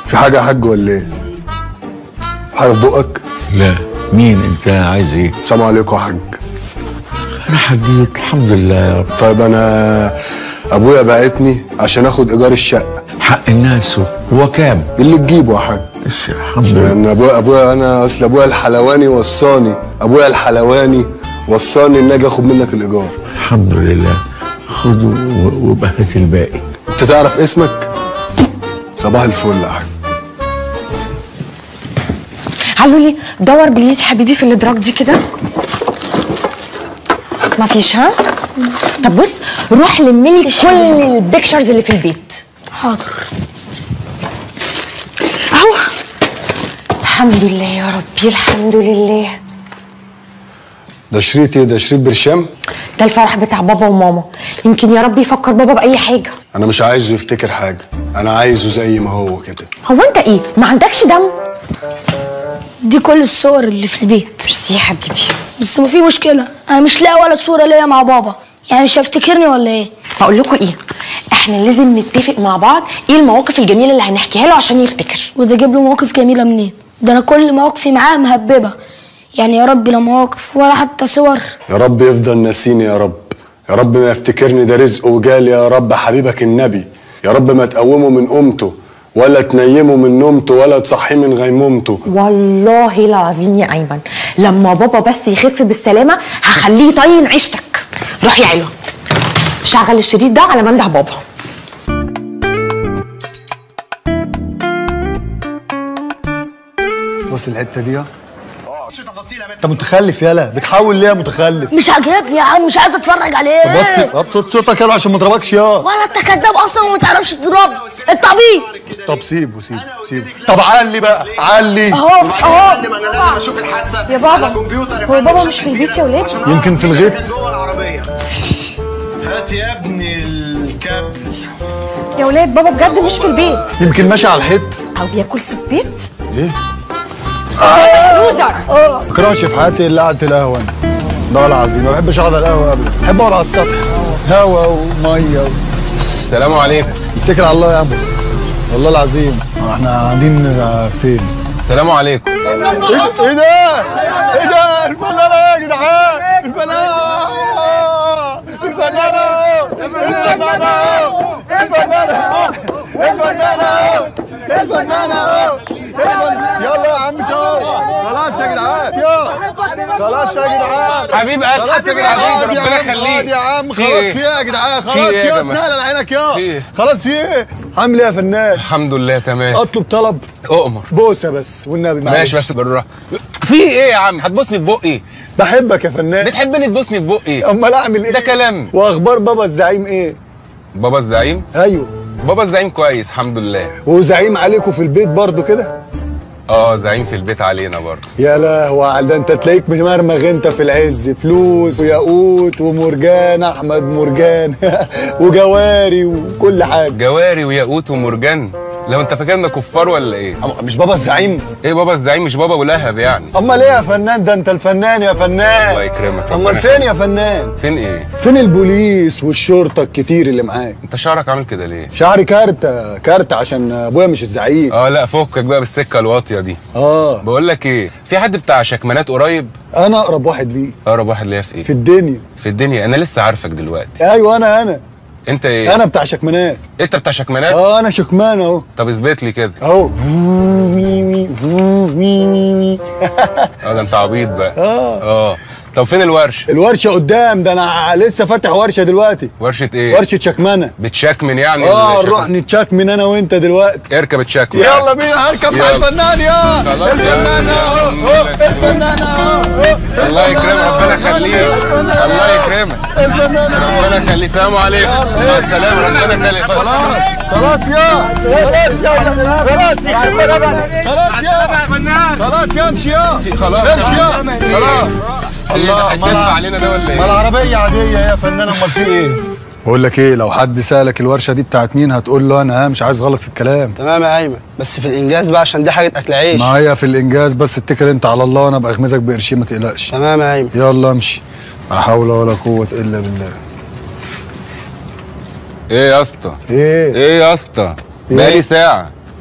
في حاجه يا حاج ولا ايه حاجه في بقك لا مين انت عايز ايه السلام عليكم يا حاج انا حجيت الحمد لله يا رب طيب انا ابويا بعتني عشان اخد ايجار الشقه حق الناس هو كام اللي تجيبه يا حاج الحمد لله لان ابويا ابويا انا اصل ابويا الحلواني وصاني ابويا الحلواني وصاني ان اجي اخد منك الايجار الحمد لله خده و- وبقى هات الباقي انت تعرف اسمك صباح الفل يا حاج قالوا لي دور بليز حبيبي في الادراج دي كده ما فيش ها طب بص روح لملي كل البيكتشرز اللي في البيت حاضر اهو الحمد لله يا ربي الحمد لله ده شريط ايه ده شريط برشام ده الفرح بتاع بابا وماما يمكن يا رب يفكر بابا باي حاجه انا مش عايزه يفتكر حاجه انا عايزه زي ما هو كده هو انت ايه ما عندكش دم دي كل الصور اللي في البيت ميرسي يا حبيبي بس ما في مشكلة أنا مش لاقي ولا صورة ليا مع بابا يعني مش هيفتكرني ولا إيه؟ هقول لكم ايه احنا لازم نتفق مع بعض ايه المواقف الجميله اللي هنحكيها له عشان يفتكر وده جيب له مواقف جميلة منين؟ ده أنا كل مواقفي معاه مهببة يعني يا رب لا مواقف ولا حتى صور يا رب يفضل ناسيني يا رب يا رب ما يفتكرني ده رزق وجالي يا رب حبيبك النبي يا رب ما تقومه من قومته ولا تنيمه من نومته ولا تصحيه من غيمومته والله العظيم يا ايمن لما بابا بس يخف بالسلامه هخليه يطين عيشتك روح يا علوه شغل الشريط ده على منده بابا بص الحته دي اه انت متخلف يالا بتحاول ليه يا متخلف مش عاجبني يا عم مش عايز أتفرج عليه بطل وطي صوت صوتك يلا عشان ما اضربكش يا ولا أنت كداب أصلا وما تعرفش تضربني أنت عبيط طب سيبه سيبه سيبه طب علي بقى علي أهو أهو انا لازم اشوف الحادثه يا بابا، على كمبيوتر هو بابا مش في البيت يا ولاد؟ يمكن في الغيط جوه العربيه هات يا ابني الكابل يا ولاد بابا بجد مش في البيت يمكن ماشي على الحيط او بياكل سبيت ايه لوزر ما بكرهش في حياتي الا قعده القهوه أنا. ده والله العظيم ما بحبش اقعد على القهوه ابدا بحب اقعد على السطح هوا وميه و... السلام عليكم اتكل على الله يا ابو والله العظيم احنا قاعدين فين السلام عليكم ايه ايه ده ايه ده الفنانه يا جدعان الفنانه الفنانه الفنانه الفنانه الفنانه الفنانه يلا يا عم تو خلاص يا جدعان يا خلاص يا جدعان حبيب قلبي خلاص يا جدعان حبيبي يا ربنا عم، يخليك يا عم في خلاص إيه؟ في ايه يا جدعان في خلاص إيه في يا ايه جماعة؟ اتنقل على عينك يا في إيه؟ خلاص في ايه عامل ايه يا فنان الحمد لله تمام اطلب طلب اؤمر بوسه بس والنبي معلش ماشي بس بالراحه في ايه يا عم هتبوسني في بقي بحبك يا فنان بتحبني تبوسني في بقي امال اعمل ايه ده كلام. واخبار بابا الزعيم ايه بابا الزعيم ايوه بابا الزعيم كويس الحمد لله وزعيم عليكم في البيت برضو كده اه زعيم في البيت علينا برضه يا لهوي على ده انت تلاقيك ممرمغ انت في العز فلوس وياقوت ومرجان احمد مرجان وجواري وكل حاجه جواري وياقوت ومرجان لو انت فاكرنا كفار ولا ايه أما مش بابا الزعيم ايه بابا الزعيم مش بابا ولهب يعني امال ايه يا فنان ده انت الفنان يا فنان الله يكرمك امال ربنا فين يا فنان فين ايه فين البوليس والشرطه الكتير اللي معاك انت شعرك عامل كده ليه شعري كارتة كارتة عشان ابويا مش الزعيم اه لا فكك بقى بالسكه الواطيه دي اه بقول لك ايه في حد بتاع شكمانات قريب انا اقرب واحد ليه اقرب واحد ليا في ايه في الدنيا في الدنيا انا لسه عارفك دلوقتي ايوه انا انا انت ايه انا بتاع شكمانات انت بتاع شكمانات اه انا شكمان اهو طب اثبت لي كده اهو مي مي مي مي مي اه ده انت عبيط بقى اه اه طب فين الورشه الورشه قدام ده انا لسه فاتح ورشه دلوقتي ورشه ايه ورشه شكمانه بتشكمن يعني اه الشكمن. نروح نتشكمن انا وانت دلوقتي اركب تشكمن يلا بينا هركب مع يلا. الفنان يا خلاص الفنان يا اهو عم. أهو، الفنان اهو أهو. الله يكرمك ربنا يخليك الله يكرمك الفنان اهو ربنا يخليك سلام عليكم مع السلامه ربنا يخليك خلاص خلاص يا خلاص يا خلاص يا خلاص يا فنان خلاص يا امشي يا في- خلاص امشي يا خلاص ايه ده هتجف علينا ده ولا ما ايه العربية عادية يا فنان امال في ايه؟ بقول لك ايه لو حد سالك الورشه دي بتاعت مين هتقول له انا ها مش عايز غلط في الكلام تمام يا ايمن بس في الانجاز بقى عشان دي حاجه اكل عيش ما هي في الانجاز بس اتكل انت على الله وانا ابقى اغمزك بقرشين ما تقلقش تمام يا ايمن يلا امشي لا حول ولا قوه الا بالله ايه يا اسطى ايه ايه يا اسطى بقالي ساعه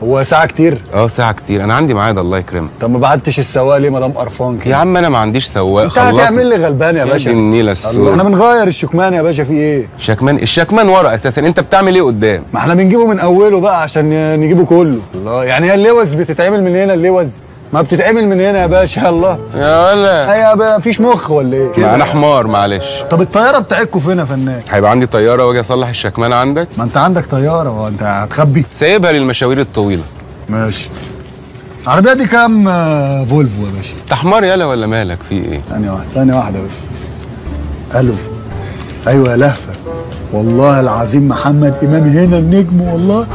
هو ساعه كتير اه ساعه كتير انا عندي ميعاد الله يكرمك طب ما بعتش السواق ليه ما دام قرفان كده يا عم انا ما عنديش سواق انت هتعمل لي غلبان يا باشا دي النيله الله، السود احنا بنغير الشكمان يا باشا في ايه شكمان الشكمان ورا اساسا انت بتعمل ايه قدام ما احنا بنجيبه من اوله بقى عشان نجيبه كله الله يعني هي اللوز بتتعمل من هنا اللوز ما بتتعمل من هنا يا باشا الله يا ولا هي بقى مفيش مخ ولا ايه ما انا حمار معلش طب الطياره بتاعتكم فين يا فنان هيبقى عندي طياره واجي اصلح الشكمان عندك ما انت عندك طياره هو انت هتخبي سايبها للمشاوير الطويله ماشي العربيه دي كام آه، فولفو يا باشا انت حمار يالا ولا مالك في ايه ثانيه واحده ثانيه واحده يا باشا الو ايوه يا لهفه والله العظيم محمد امام هنا النجم والله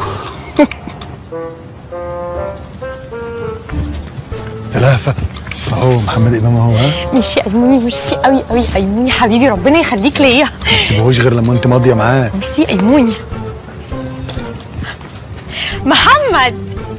يا لهفه اهو محمد امام اهو ها ميرسي ايموني ميرسي قوي قوي ايموني حبيبي ربنا يخليك ليا ما تسيبهوش غير لما انت ماضيه معاه ميرسي ايموني محمد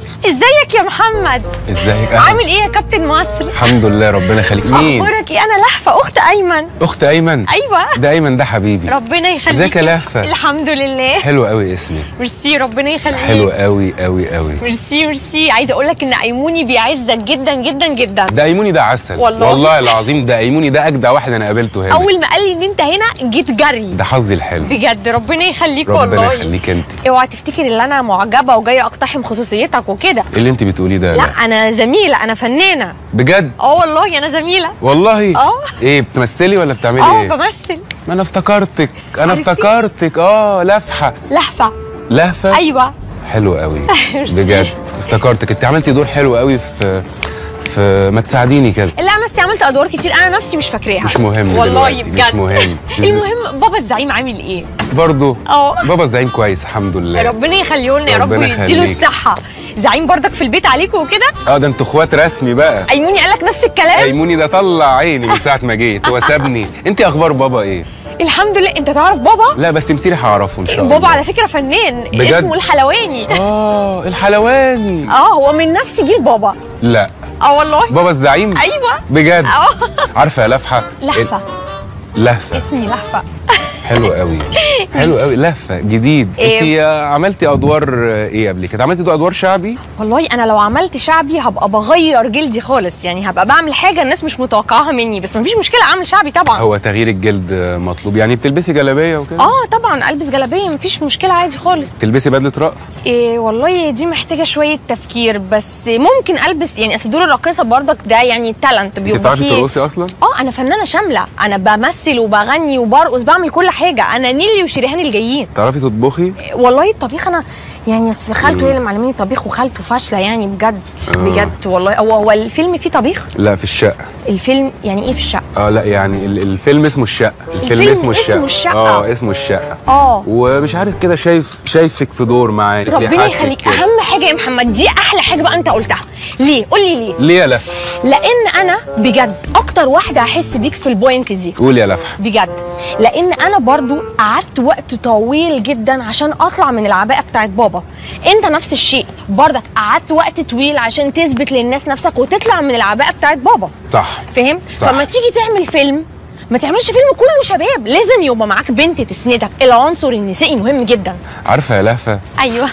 ازيك يا محمد ازيك أهلا. عامل ايه يا كابتن مصر الحمد لله ربنا يخليك مين اخبارك ايه انا لهفه اخت ايمن اخت ايمن ايوه ده ايمن ده حبيبي ربنا يخليك ازيك يا لهفه الحمد لله حلو قوي اسمك ميرسي ربنا يخليك حلو قوي قوي قوي ميرسي ميرسي عايزه اقول لك ان ايموني بيعزك جدا جدا جدا ده ايموني ده عسل والله. والله العظيم ده ايموني ده اجدع واحد انا قابلته هنا اول ما قال لي ان انت هنا جيت جري ده حظي الحلو بجد ربنا يخليك ربنا والله يخليك انت اوعى تفتكر ان انا معجبه وجايه اقتحم خصوصيتك وكده ايه اللي انت بتقوليه ده لا انا زميله انا فنانه بجد اه والله انا زميله والله اه. ايه بتمثلي ولا بتعملي اه ايه بمثل ما انا افتكرتك انا عرفتي؟ افتكرتك اه لفحه لهفه لهفه ايوه حلو قوي ميرسي. بجد افتكرتك انت عملتي دور حلو قوي في في ما تساعديني كده لا انا نفسي عملت ادوار كتير انا نفسي مش فاكراها مش مهم والله دلوقتي، بجد مش مهم. المهم بابا الزعيم عامل ايه برضو اه. بابا الزعيم كويس الحمد لله ربنا يخليه لنا يا رب ربنا ويديله يخليك. الصحه زعيم برضك في البيت عليكم وكده اه ده انتوا اخوات رسمي بقى ايموني قالك نفس الكلام ايموني ده طلع عيني من ساعه ما جيت هو سابني انت اخبار بابا ايه الحمد لله انت تعرف بابا لا بس تمثيلي هعرفه ان شاء الله بابا على فكره فنان بجد؟ اسمه الحلواني اه الحلواني اه هو من نفس جيل بابا لا اه والله بابا الزعيم ايوه بجد اه عارفه يا لفحه لهفه لهفه اسمي لهفه حلو قوي حلو قوي لهفه جديد إيه؟ انت عملتي ادوار ايه قبل كده عملتي ادوار شعبي والله انا لو عملت شعبي هبقى بغير جلدي خالص يعني هبقى بعمل حاجه الناس مش متوقعاها مني بس مفيش مشكله اعمل شعبي طبعا هو تغيير الجلد مطلوب يعني بتلبسي جلابيه وكده اه طبعا البس جلابيه مفيش مشكله عادي خالص تلبسي بدله رقص إيه والله دي محتاجه شويه تفكير بس ممكن البس يعني اصل دور الراقصه برضك ده يعني تالنت انت بيبقى بتعرفي فيه ترقصي اصلا اه انا فنانه شامله انا بمثل وبغني وبرقص بعمل كل حاجه انا نيلي وشريهان الجايين تعرفي تطبخي والله الطبيخ انا يعني اصل خالته هي اللي معلماني طبيخ وخالته فاشله يعني بجد بجد والله هو هو الفيلم فيه طبيخ لا في الشقه الفيلم يعني ايه في الشقه اه لا يعني ال- الفيلم اسمه الشقه الفيلم, الفيلم اسمه الشقه اسمه الشقة. اه اسمه الشقه اه ومش عارف كده شايف شايفك في دور معايا ربنا يخليك اهم حاجه يا محمد دي احلى حاجه بقى انت قلتها ليه قول لي ليه ليه يا لفح لان انا بجد اكتر واحده احس بيك في البوينت دي قول يا لفح بجد لان انا برضو قعدت وقت طويل جدا عشان اطلع من العباءه بتاعت بابا انت نفس الشيء برضك قعدت وقت طويل عشان تثبت للناس نفسك وتطلع من العباءه بتاعت بابا صح فاهم صح. فما تيجي تعمل فيلم ما تعملش فيلم كله شباب لازم يبقى معاك بنت تسندك العنصر النسائي مهم جدا عارفه يا لهفه ايوه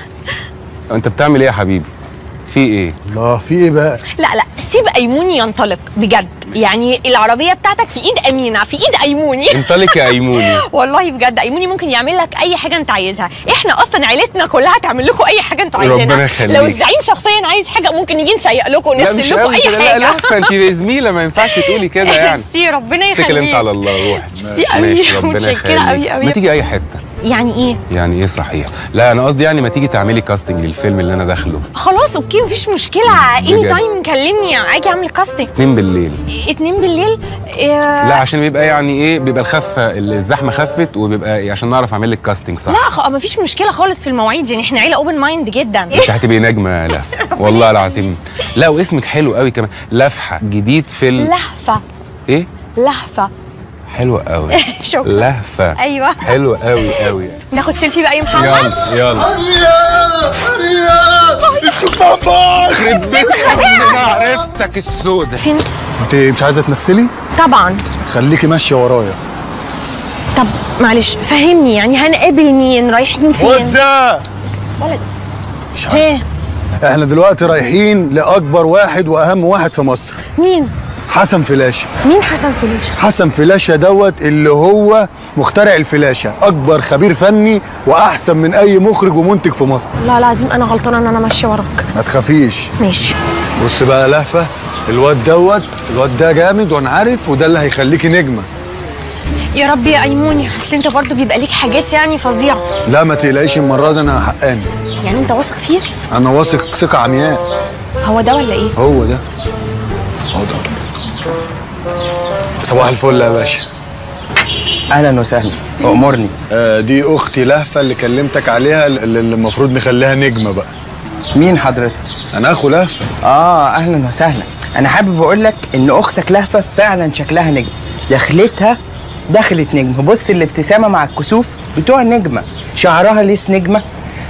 انت بتعمل ايه يا حبيبي في ايه الله في ايه بقى لا لا سيب ايموني ينطلق بجد يعني العربيه بتاعتك في ايد امينه في ايد ايموني انطلق يا ايموني والله بجد ايموني ممكن يعمل لك اي حاجه انت عايزها احنا اصلا عيلتنا كلها تعمل لكم اي حاجه انتوا ربنا عايزينها يخليك. لو الزعيم شخصيا عايز حاجه ممكن نيجي نسيق لكم لا مش ونغسل لكم قوي اي كده حاجه لا لهفه انت زميله ما ينفعش تقولي كده يعني ميرسي ربنا يخليك اتكل انت على الله روح ميرسي قوي، ماشي ربنا متشكرة يخليك قوي قوي. ما تيجي اي حته يعني ايه يعني ايه صحيح لا انا قصدي يعني ما تيجي تعملي كاستنج للفيلم اللي انا داخله خلاص اوكي مفيش مشكله اني بجد. تايم كلمني اجي اعمل كاستنج اتنين بالليل اتنين بالليل لا عشان بيبقى يعني ايه بيبقى الخفه الزحمه خفت وبيبقى إيه عشان نعرف اعمل لك كاستنج صح لا خ... مفيش مشكله خالص في المواعيد يعني احنا عيله اوبن مايند جدا انت هتبقي نجمه يا لهفه والله العظيم لا واسمك حلو قوي كمان لفحه جديد في ال... لهفه ايه لهفه حلو قوي شكرا لهفه ايوه حلو قوي قوي ناخد سيلفي بقى يا محمد يلا يلا يخرب بيت أمي، عرفتك السودة فين انت مش عايزه تمثلي طبعا خليكي ماشيه ورايا طب معلش فهمني يعني هنقابل مين رايحين فين وزة ولد مش عارف ايه احنا دلوقتي رايحين لاكبر واحد واهم واحد في مصر مين حسن فلاشه مين حسن فليشه حسن فلاشه دوت اللي هو مخترع الفلاشه اكبر خبير فني واحسن من اي مخرج ومنتج في مصر لا لازم انا غلطانه ان انا ماشيه وراك ما تخافيش ماشي بص بقى يا لهفه الواد دوت الواد ده جامد وانا عارف وده اللي هيخليكي نجمه يا رب يا ايموني اصل انت برضو بيبقى ليك حاجات يعني فظيعه لا ما تقلقيش المره دي انا حقاني يعني انت واثق فيه انا واثق ثقه عمياء هو ده ولا ايه هو ده هو ده صباح الفل يا باشا اهلا وسهلا وامرني آه دي اختي لهفه اللي كلمتك عليها اللي اللي المفروض نخليها نجمه بقى مين حضرتك انا اخو لهفه اه اهلا وسهلا انا حابب اقول لك ان اختك لهفه فعلا شكلها نجم دخلتها دخلت نجم بص الابتسامه مع الكسوف بتوع النجمه شعرها ليس نجمه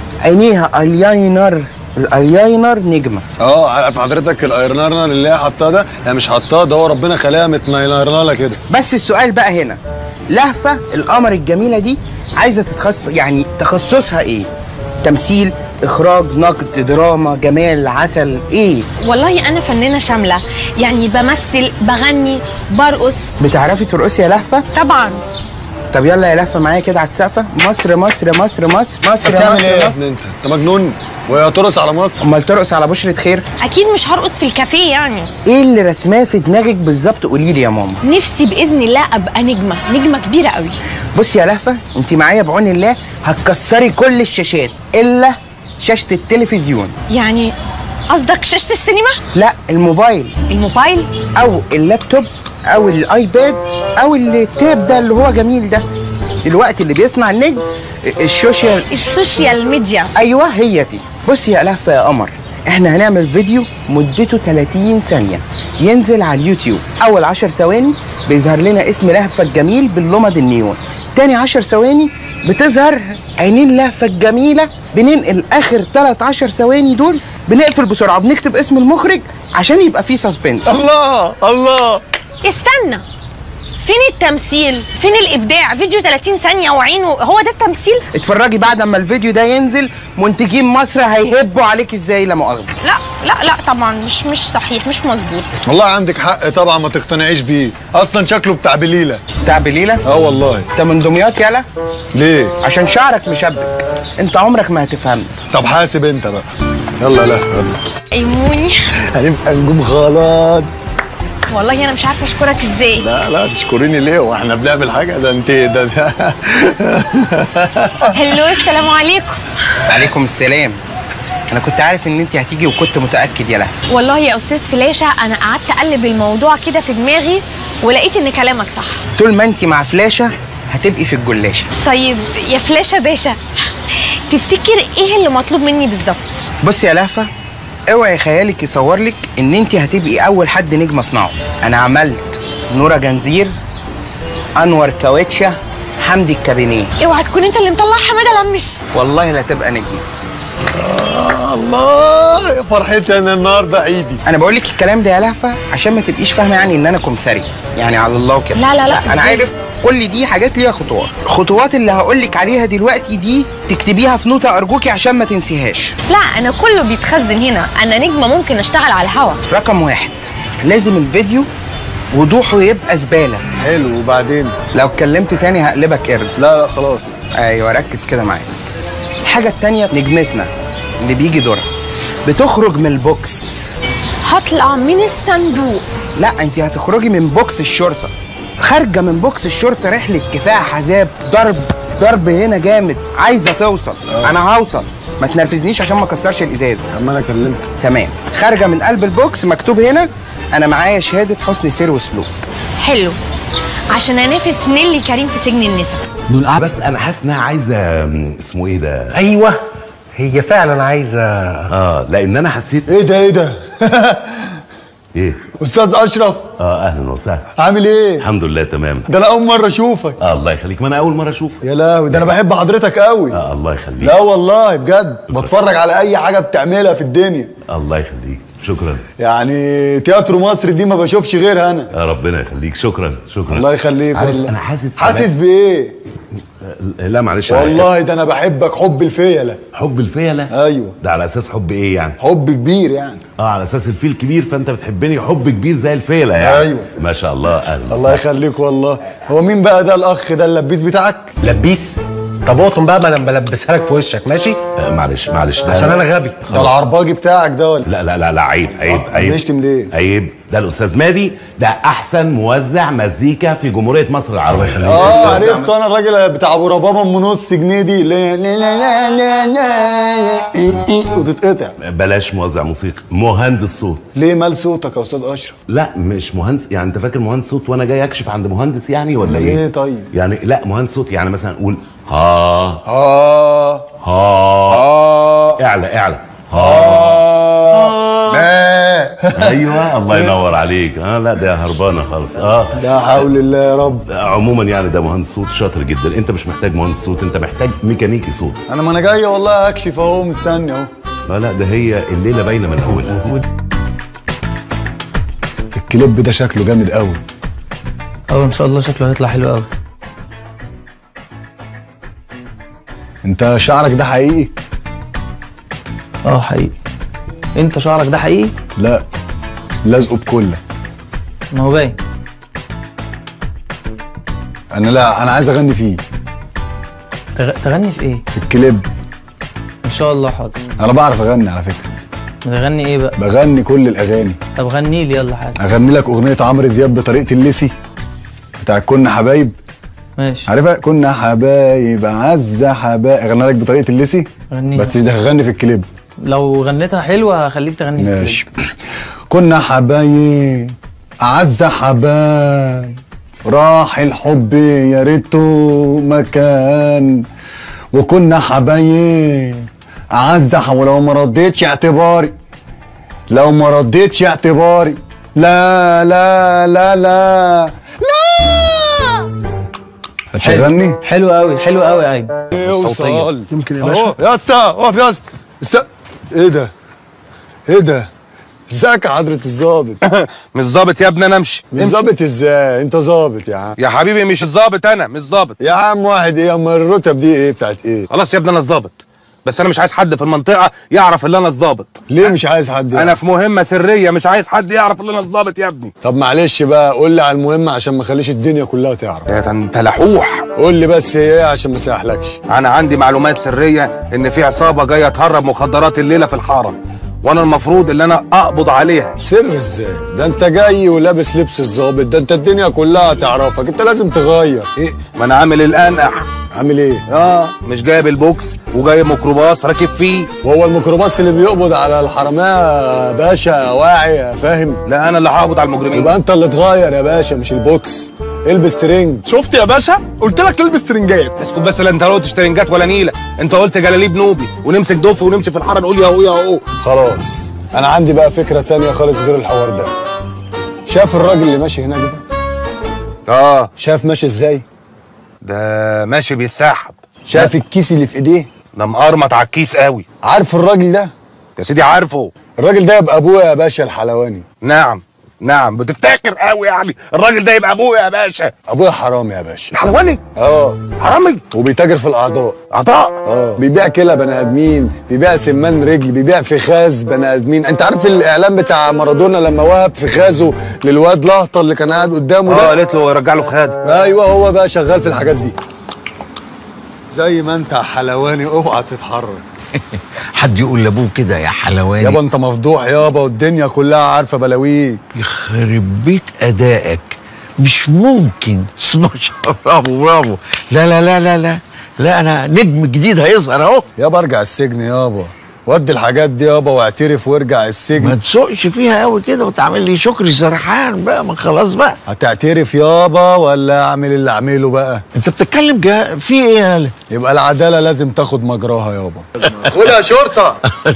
عينيها الياينر الايلاينر نجمه اه عارف حضرتك الايرنرنر اللي هي حطاه ده هي مش حطاه ده هو ربنا خلاها متنيرناله كده بس السؤال بقى هنا لهفه القمر الجميله دي عايزه تتخصص يعني تخصصها ايه تمثيل اخراج نقد دراما جمال عسل ايه والله انا فنانه شامله يعني بمثل بغني برقص بتعرفي ترقصي يا لهفه طبعا طب يلا يا لهفه معايا كده على السقفه مصر مصر مصر مصر مصر بتعمل مصر ايه يا مصر. ابني انت انت مجنون وهي ترقص على مصر امال ترقص على بشرة خير اكيد مش هرقص في الكافيه يعني ايه اللي رسماه في دماغك بالظبط قولي لي يا ماما نفسي باذن الله ابقى نجمه نجمه كبيره قوي بصي يا لهفه انت معايا بعون الله هتكسري كل الشاشات الا شاشه التلفزيون يعني قصدك شاشه السينما لا الموبايل الموبايل او اللابتوب او الايباد او التاب ده اللي هو جميل ده الوقت اللي بيصنع النجم السوشيال السوشيال ميديا ايوه هي دي بصي يا لهفه يا قمر احنا هنعمل فيديو مدته 30 ثانيه ينزل على اليوتيوب اول 10 ثواني بيظهر لنا اسم لهفه الجميل باللمض النيون تاني 10 ثواني بتظهر عينين لهفه الجميله بننقل اخر 3 10 ثواني دول بنقفل بسرعه بنكتب اسم المخرج عشان يبقى فيه سسبنس الله الله استنى فين التمثيل فين الابداع فيديو 30 ثانيه وعينه هو ده التمثيل اتفرجي بعد ما الفيديو ده ينزل منتجين مصر هيهبوا عليك ازاي لا مؤاخذه لا لا لا طبعا مش مش صحيح مش مظبوط والله عندك حق طبعا ما تقتنعيش بيه اصلا شكله بتاع بليله بتاع بليله اه والله انت من دمياط يالا ليه عشان شعرك مشبك انت عمرك ما هتفهمني طب حاسب انت بقى يلا لا يلا ايموني هنبقى نجوم خلاص والله انا مش عارفه اشكرك ازاي لا لا تشكريني ليه واحنا بنعمل حاجه ده انت ده, ده هلو السلام عليكم عليكم السلام انا كنت عارف ان انت هتيجي وكنت متاكد يا لهفه والله يا استاذ فلاشه انا قعدت اقلب الموضوع كده في دماغي ولقيت ان كلامك صح طول ما انت مع فلاشه هتبقي في الجلاشه طيب يا فلاشه باشا تفتكر ايه اللي مطلوب مني بالظبط بصي يا لهفه اوعي خيالك يصور لك ان انت هتبقي اول حد نجم اصنعه انا عملت نورا جنزير انور كاوتشا حمدي الكابينيه اوعى تكون انت اللي مطلع حماده لمس والله لا تبقى نجم الله يا فرحتي انا النهارده عيدي انا بقول لك الكلام ده يا لهفه عشان ما تبقيش فاهمه يعني ان انا كمثري يعني على الله كده لا، لا، لا، انا إزاي؟ عارف كل دي حاجات ليها خطوات الخطوات اللي هقول لك عليها دلوقتي دي تكتبيها في نوتة ارجوكي عشان ما تنسيهاش لا انا كله بيتخزن هنا انا نجمه ممكن اشتغل على الهوا رقم واحد لازم الفيديو وضوحه يبقى زباله حلو وبعدين لو اتكلمت تاني هقلبك قرد لا لا خلاص ايوه ركز كده معايا الحاجه التانيه نجمتنا اللي بيجي دورها بتخرج من البوكس هطلع من الصندوق لا انت هتخرجي من بوكس الشرطه خارجه من بوكس الشرطه رحله كفاح عذاب ضرب ضرب هنا جامد عايزه توصل انا هوصل ما تنرفزنيش عشان ما اكسرش الازاز اما انا كلمت تمام خارجه من قلب البوكس مكتوب هنا انا معايا شهاده حسن سير وسلوك حلو عشان انافس نيلي كريم في سجن النساء بس انا حاسس انها عايزه م، اسمه ايه ده ايوه هي فعلا عايزه اه لان انا حسيت ايه ده ايه ده ايه استاذ اشرف اه اهلا وسهلا عامل ايه الحمد لله تمام ده انا اول مره اشوفك آه الله يخليك ما انا اول مره اشوفك يا لهوي ده انا بحب حضرتك قوي آه الله يخليك لا والله بجد بتفرج على اي حاجه بتعملها في الدنيا الله يخليك شكرا يعني تياترو مصر دي ما بشوفش غيرها انا آه ربنا يخليك شكرا شكرا الله يخليك عارف والله انا حاسس حاسس بايه لا معلش والله ده انا بحبك حب الفيلة حب الفيلة ايوه ده على اساس حب ايه يعني حب كبير يعني اه على اساس الفيل كبير فانت بتحبني حب كبير زي الفيلة يعني أيوة. ما شاء الله اهلا الله وسهلا. يخليك والله هو مين بقى ده الاخ ده اللبيس بتاعك لبيس طب اقطم بقى ما انا بلبسها لك في وشك ماشي آه، معلش معلش ده عشان انا غبي ده العرباجي بتاعك ده ولا لا لا لا لا عيب عيب عيب بيشتم ليه؟ عيب ده الاستاذ مادي ده احسن موزع مزيكا في جمهوريه مصر العربيه اه عرفت انا الراجل بتاع ابو ربابه ام نص جنيه دي لا لا لا لا لا إيه إيه وتتقطع بلاش موزع موسيقى مهندس صوت ليه مال صوتك يا استاذ اشرف لا مش مهندس يعني انت فاكر مهندس صوت وانا جاي اكشف عند مهندس يعني ولا ليه ايه طيب؟ يعني لا مهندس صوت يعني مثلا قول ها اه ها اه اعلى اعلى اه ما ايوه الله ينور عليك اه لا ده هربانه خالص اه لا حول الله يا رب عموما يعني ده مهندس صوت شاطر جدا انت مش محتاج مهندس صوت انت محتاج ميكانيكي صوت انا ما انا جاي والله اكشف اهو مستني اهو لا لا ده هي الليله باينه من اولها الكليب ده شكله جامد قوي اه ان شاء الله شكله هيطلع حلو قوي انت شعرك ده حقيقي اه حقيقي انت شعرك ده حقيقي لا لازقه بكله ما هو باين انا لا انا عايز اغني فيه تغ... تغني في ايه في الكليب ان شاء الله حاضر انا بعرف اغني على فكره تغني ايه بقى بغني كل الاغاني طب غني لي يلا حاجه اغني لك اغنيه عمرو دياب بطريقه الليسي بتاع كنا حبايب ماشي عارفها كنا حبايب عز حبايب اغني لك بطريقه الليسي غني بس ده هغني في الكليب لو غنيتها حلوه هخليك تغني في ماشي الكليب. كنا حبايب أعز حبايب راح الحب يا ريته مكان وكنا حبايب أعز ح- ولو ما رديتش اعتباري لو ما رديتش اعتباري لا لا لا لا لا هتشغلني؟ حلو قوي حلو قوي يا ايمن يوصل يمكن يا اهو باشا يا اسطى اقف يا اسطى است- ايه ده؟ ايه ده؟ ازيك يا حضرة الظابط؟ مش ظابط يا ابني انا امشي مش ظابط ازاي؟ انت ظابط يا عم يا حبيبي مش ظابط انا مش ظابط يا عم واحد ايه اما الرتب دي ايه بتاعت ايه؟ خلاص يا ابني انا الظابط بس انا مش عايز حد في المنطقه يعرف ان انا الظابط ليه مش عايز حد انا في مهمه سريه مش عايز حد يعرف ان انا الظابط يا ابني طب معلش بقى قول لي على المهمة عشان ما اخليش الدنيا كلها تعرف يا ده انت لحوح قول لي بس هي ايه عشان ما اسهلكش انا عندي معلومات سريه ان في عصابه جايه تهرب مخدرات الليله في الحاره وانا المفروض ان انا اقبض عليها سر ازاي؟ ده انت جاي ولابس لبس الظابط ده انت الدنيا كلها تعرفك انت لازم تغير ايه ما انا عامل الانقح عامل ايه؟ اه مش جايب البوكس وجايب ميكروباص راكب فيه وهو الميكروباص اللي بيقبض على الحرامية يا باشا واعي يا فاهم؟ لا انا اللي هقبض على المجرمين يبقى انت اللي تغير يا باشا مش البوكس البس ترنج شفت يا باشا قلت لك تلبس ترنجات اسكت بس لا انت قلت ترنجات ولا نيله انت قلت جلاليب نوبي ونمسك دف ونمشي في الحاره نقول يا هو يا هو خلاص انا عندي بقى فكرة تانية خالص غير الحوار ده شاف الراجل اللي ماشي هناك ده اه شاف ماشي ازاي ده ماشي بيتسحب شاف الكيس اللي في ايديه ده مقرمط على الكيس قوي عارف الراجل ده يا سيدي عارفه الراجل ده يبقى ابويا يا باشا الحلواني نعم نعم بتفتكر قوي يعني الراجل ده يبقى ابويا يا باشا ابويا حرامي يا باشا الحلواني اه حرامي وبيتاجر في الاعضاء عطاء اه بيبيع كلى بني ادمين بيبيع سمان رجل بيبيع فخاذ بني ادمين انت عارف الاعلان بتاع مارادونا لما وهب فخاذه للواد لهطه اللي كان قاعد قدامه اه ده قالت له رجع له فخاده ايوه هو بقى شغال في الحاجات دي زي ما انت يا حلواني اوعى تتحرك حد يقول لابوه كده يا حلواني يابا انت مفضوح يابا والدنيا كلها عارفه بلاويك يخرب بيت ادائك مش ممكن اسم الله برافو برافو لا لا لا لا لا لا انا نجم جديد هيظهر اهو يابا ارجع السجن يابا ودي الحاجات دي يابا واعترف وارجع ما السجن تسوقش فيها قوي كده وتعمل لي شكري سرحان بقى ما خلاص بقى هتعترف يابا ولا اعمل اللي اعمله بقى انت بتتكلم جا في ايه يا يبقى العداله لازم تاخد مجراها يابا خدها يا شرطه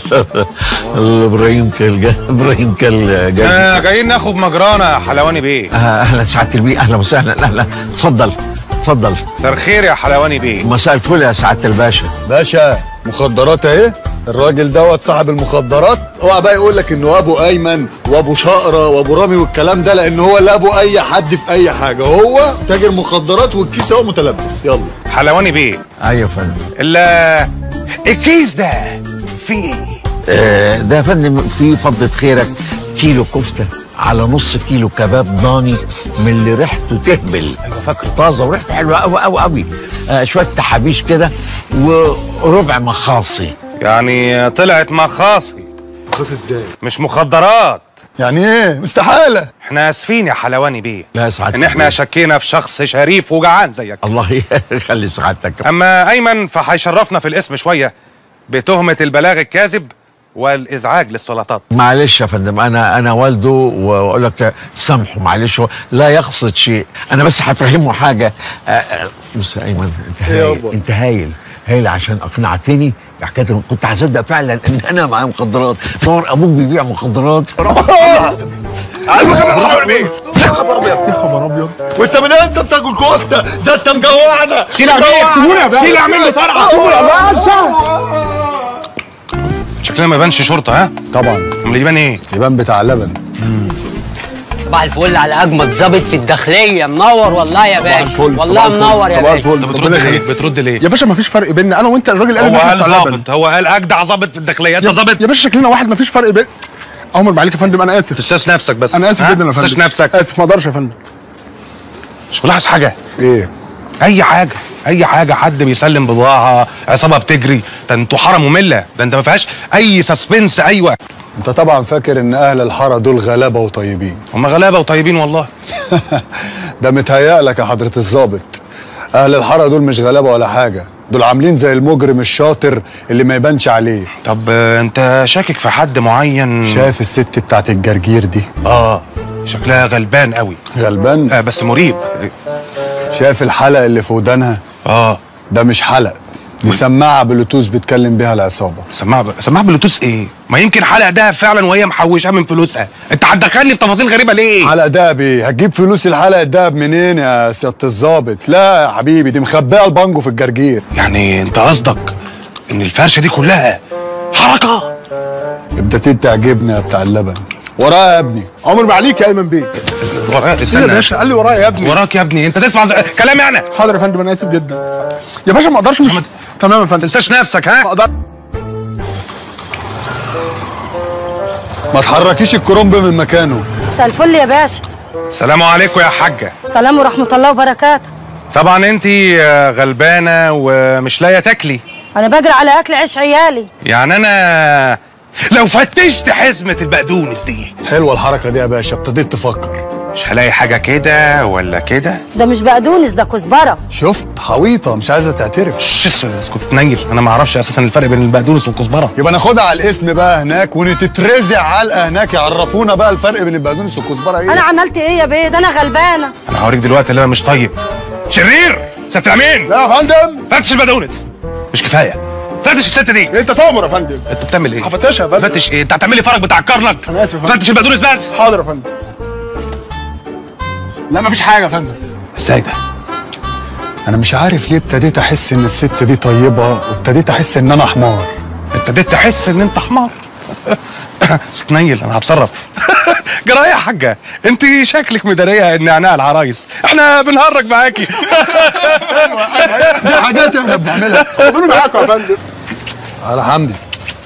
ابراهيم كل جا ابراهيم كل جا آه جايين ناخد مجرانا يا حلواني بيه آه، اهلا سعاده البيه اهلا وسهلا اهلا اتفضل اتفضل مساء الخير يا حلواني بيه مساء الفل يا سعاده الباشا باشا مخدرات اهي الراجل دوت صاحب المخدرات اوعى بقى يقول لك انه ابو ايمن وابو شقره وابو رامي والكلام ده لان هو لا ابو اي حد في اي حاجه هو تاجر مخدرات والكيس هو متلبس يلا حلواني بيه ايوه يا فندم ال- الكيس ده فيه ايه؟ آه، ده يا فندم في فضة خيرك كيلو كفتة على نص كيلو كباب ضاني من اللي ريحته تهبل ايوه فاكر طازه وريحته حلوه قوي قوي قوي آه شويه تحابيش كده وربع مخاصي يعني طلعت مخاصي مخاص ازاي مش مخدرات يعني ايه مستحاله احنا اسفين يا حلواني بيه لا سعادتك ان احنا شكينا في شخص شريف وجعان زيك الله يخلي سعادتك اما ايمن فهيشرفنا في الاسم شويه بتهمه البلاغ الكاذب والازعاج للسلطات معلش يا فندم انا انا والده واقول لك سامحه معلش هو لا يقصد شيء انا بس هفهمه حاجه آه، آه، بص يا ايمن انت إيه هايل يابا؟ انت هايل هايل عشان اقنعتني بحكايه الم- كنت هصدق فعلا ان انا معايا مخدرات صور ابوك بيبيع مخدرات ايوه كمان حاول بيه يا خبر ابيض يا خبر ابيض وانت من امتى بتاكل كفته ده انت مجوعنا شيل يا بيه سيبوني يا بيه شيل اعمل له بسرعه شكلنا ما يبانش شرطه ها طبعا امال يبان ايه يبان بتاع لبن صباح الفل على اجمد ظابط في الداخليه منور والله يا باشا والله منور يا باشا انت بترد ليه بترد ليه يا باشا مفيش فرق بيننا انا وانت الراجل قال هو إن إحنا قال بتوع لبن. ظابط هو قال اجدع ظابط في الداخليه انت يا- ظابط يا باشا شكلنا واحد مفيش فرق بين عمر معلك يا فندم انا اسف تستاس نفسك بس انا اسف ها؟ جدا يا فندم تستاس نفسك اسف ما اقدرش يا فندم مش ملاحظ حاجه ايه اي حاجه اي حاجه حد بيسلم بضاعه عصابه بتجري ده انتوا حاره ممله ده انت ما فيهاش اي سسبنس ايوه انت طبعا فاكر ان اهل الحاره دول غلابه وطيبين هم غلابه وطيبين والله ده متهيألك يا حضرة الظابط أهل الحارة دول مش غلابة ولا حاجة دول عاملين زي المجرم الشاطر اللي ما يبانش عليه طب آه، انت شاكك في حد معين شايف الست بتاعت الجرجير دي اه شكلها غلبان قوي غلبان آه بس مريب شايف الحلق اللي في ودانها اه ده مش حلق دي سماعة بلوتوث بتكلم بيها العصابة سماعه ب... سماعه بلوتوث ايه ما يمكن حلقه ده فعلا وهي محوشاه من فلوسها انت هتدخلني في تفاصيل غريبه ليه حلق دهب ايه هتجيب فلوس الحلق الدهب منين يا سيادة الظابط لا يا حبيبي دي مخبئة البانجو في الجرجير يعني انت قصدك ان الفرشه دي كلها حركه ابتديت تعجبني يا بتاع اللبن ورايا يا ابني عمر معليك يا ايمن بيه وراك ايه استنى يا باشا قال لي ورايا يا ابني وراك يا ابني انت تسمع ز- كلامي انا حاضر يا فندم انا اسف جدا يا باشا ما اقدرش مش تمام يا فندم تنساش نفسك ها ما اقدر ما تحركيش الكرنب من مكانه مساء الفل يا باشا السلام عليكم يا حاجه سلام ورحمة الله وبركاته طبعا انت غلبانه ومش لاقيه تاكلي أنا بجري على أكل عيش عيالي يعني انا لو فتشت حزمه البقدونس دي حلوة الحركة دي يا باشا ابتديت تفكر مش هلاقي حاجه كده ولا كده ده مش بقدونس ده كزبرة شفت حويطة مش عايزة تعترف شس اسكت تنيل انا ما اعرفش اساسا الفرق بين البقدونس والكزبره يبقى ناخدها على الاسم بقى هناك ونتترزع علقة هناك يعرفونا بقى الفرق بين البقدونس والكزبرة ايه أنا عملت إيه يا بيه ده أنا غلبانة انا هوريك دلوقتي اللي انا مش طيب شرير ست الامين لا يا فندم فتش البقدونس مش كفايه فتش الست دي انت تؤمر يا فندم انت بتعمل ايه؟ هفتشها يا فندم فتش ايه؟ انت هتعمل لي فرج بتاع الكرنك انا اسف يا فندم فتش البقدونس بس حاضر يا فندم لا مفيش حاجه يا فندم ازاي ده؟ انا مش عارف ليه ابتديت احس ان الست دي طيبة وابتديت احس ان انا حمار ابتديت تحس ان انت حمار تنيل انا هتصرف جرايه يا حاجه انت شكلك مداريه النعناع العرايس احنا بنهرج معاكي دي حاجات احنا بنعملها خدوني معاكم يا فندم على حمدي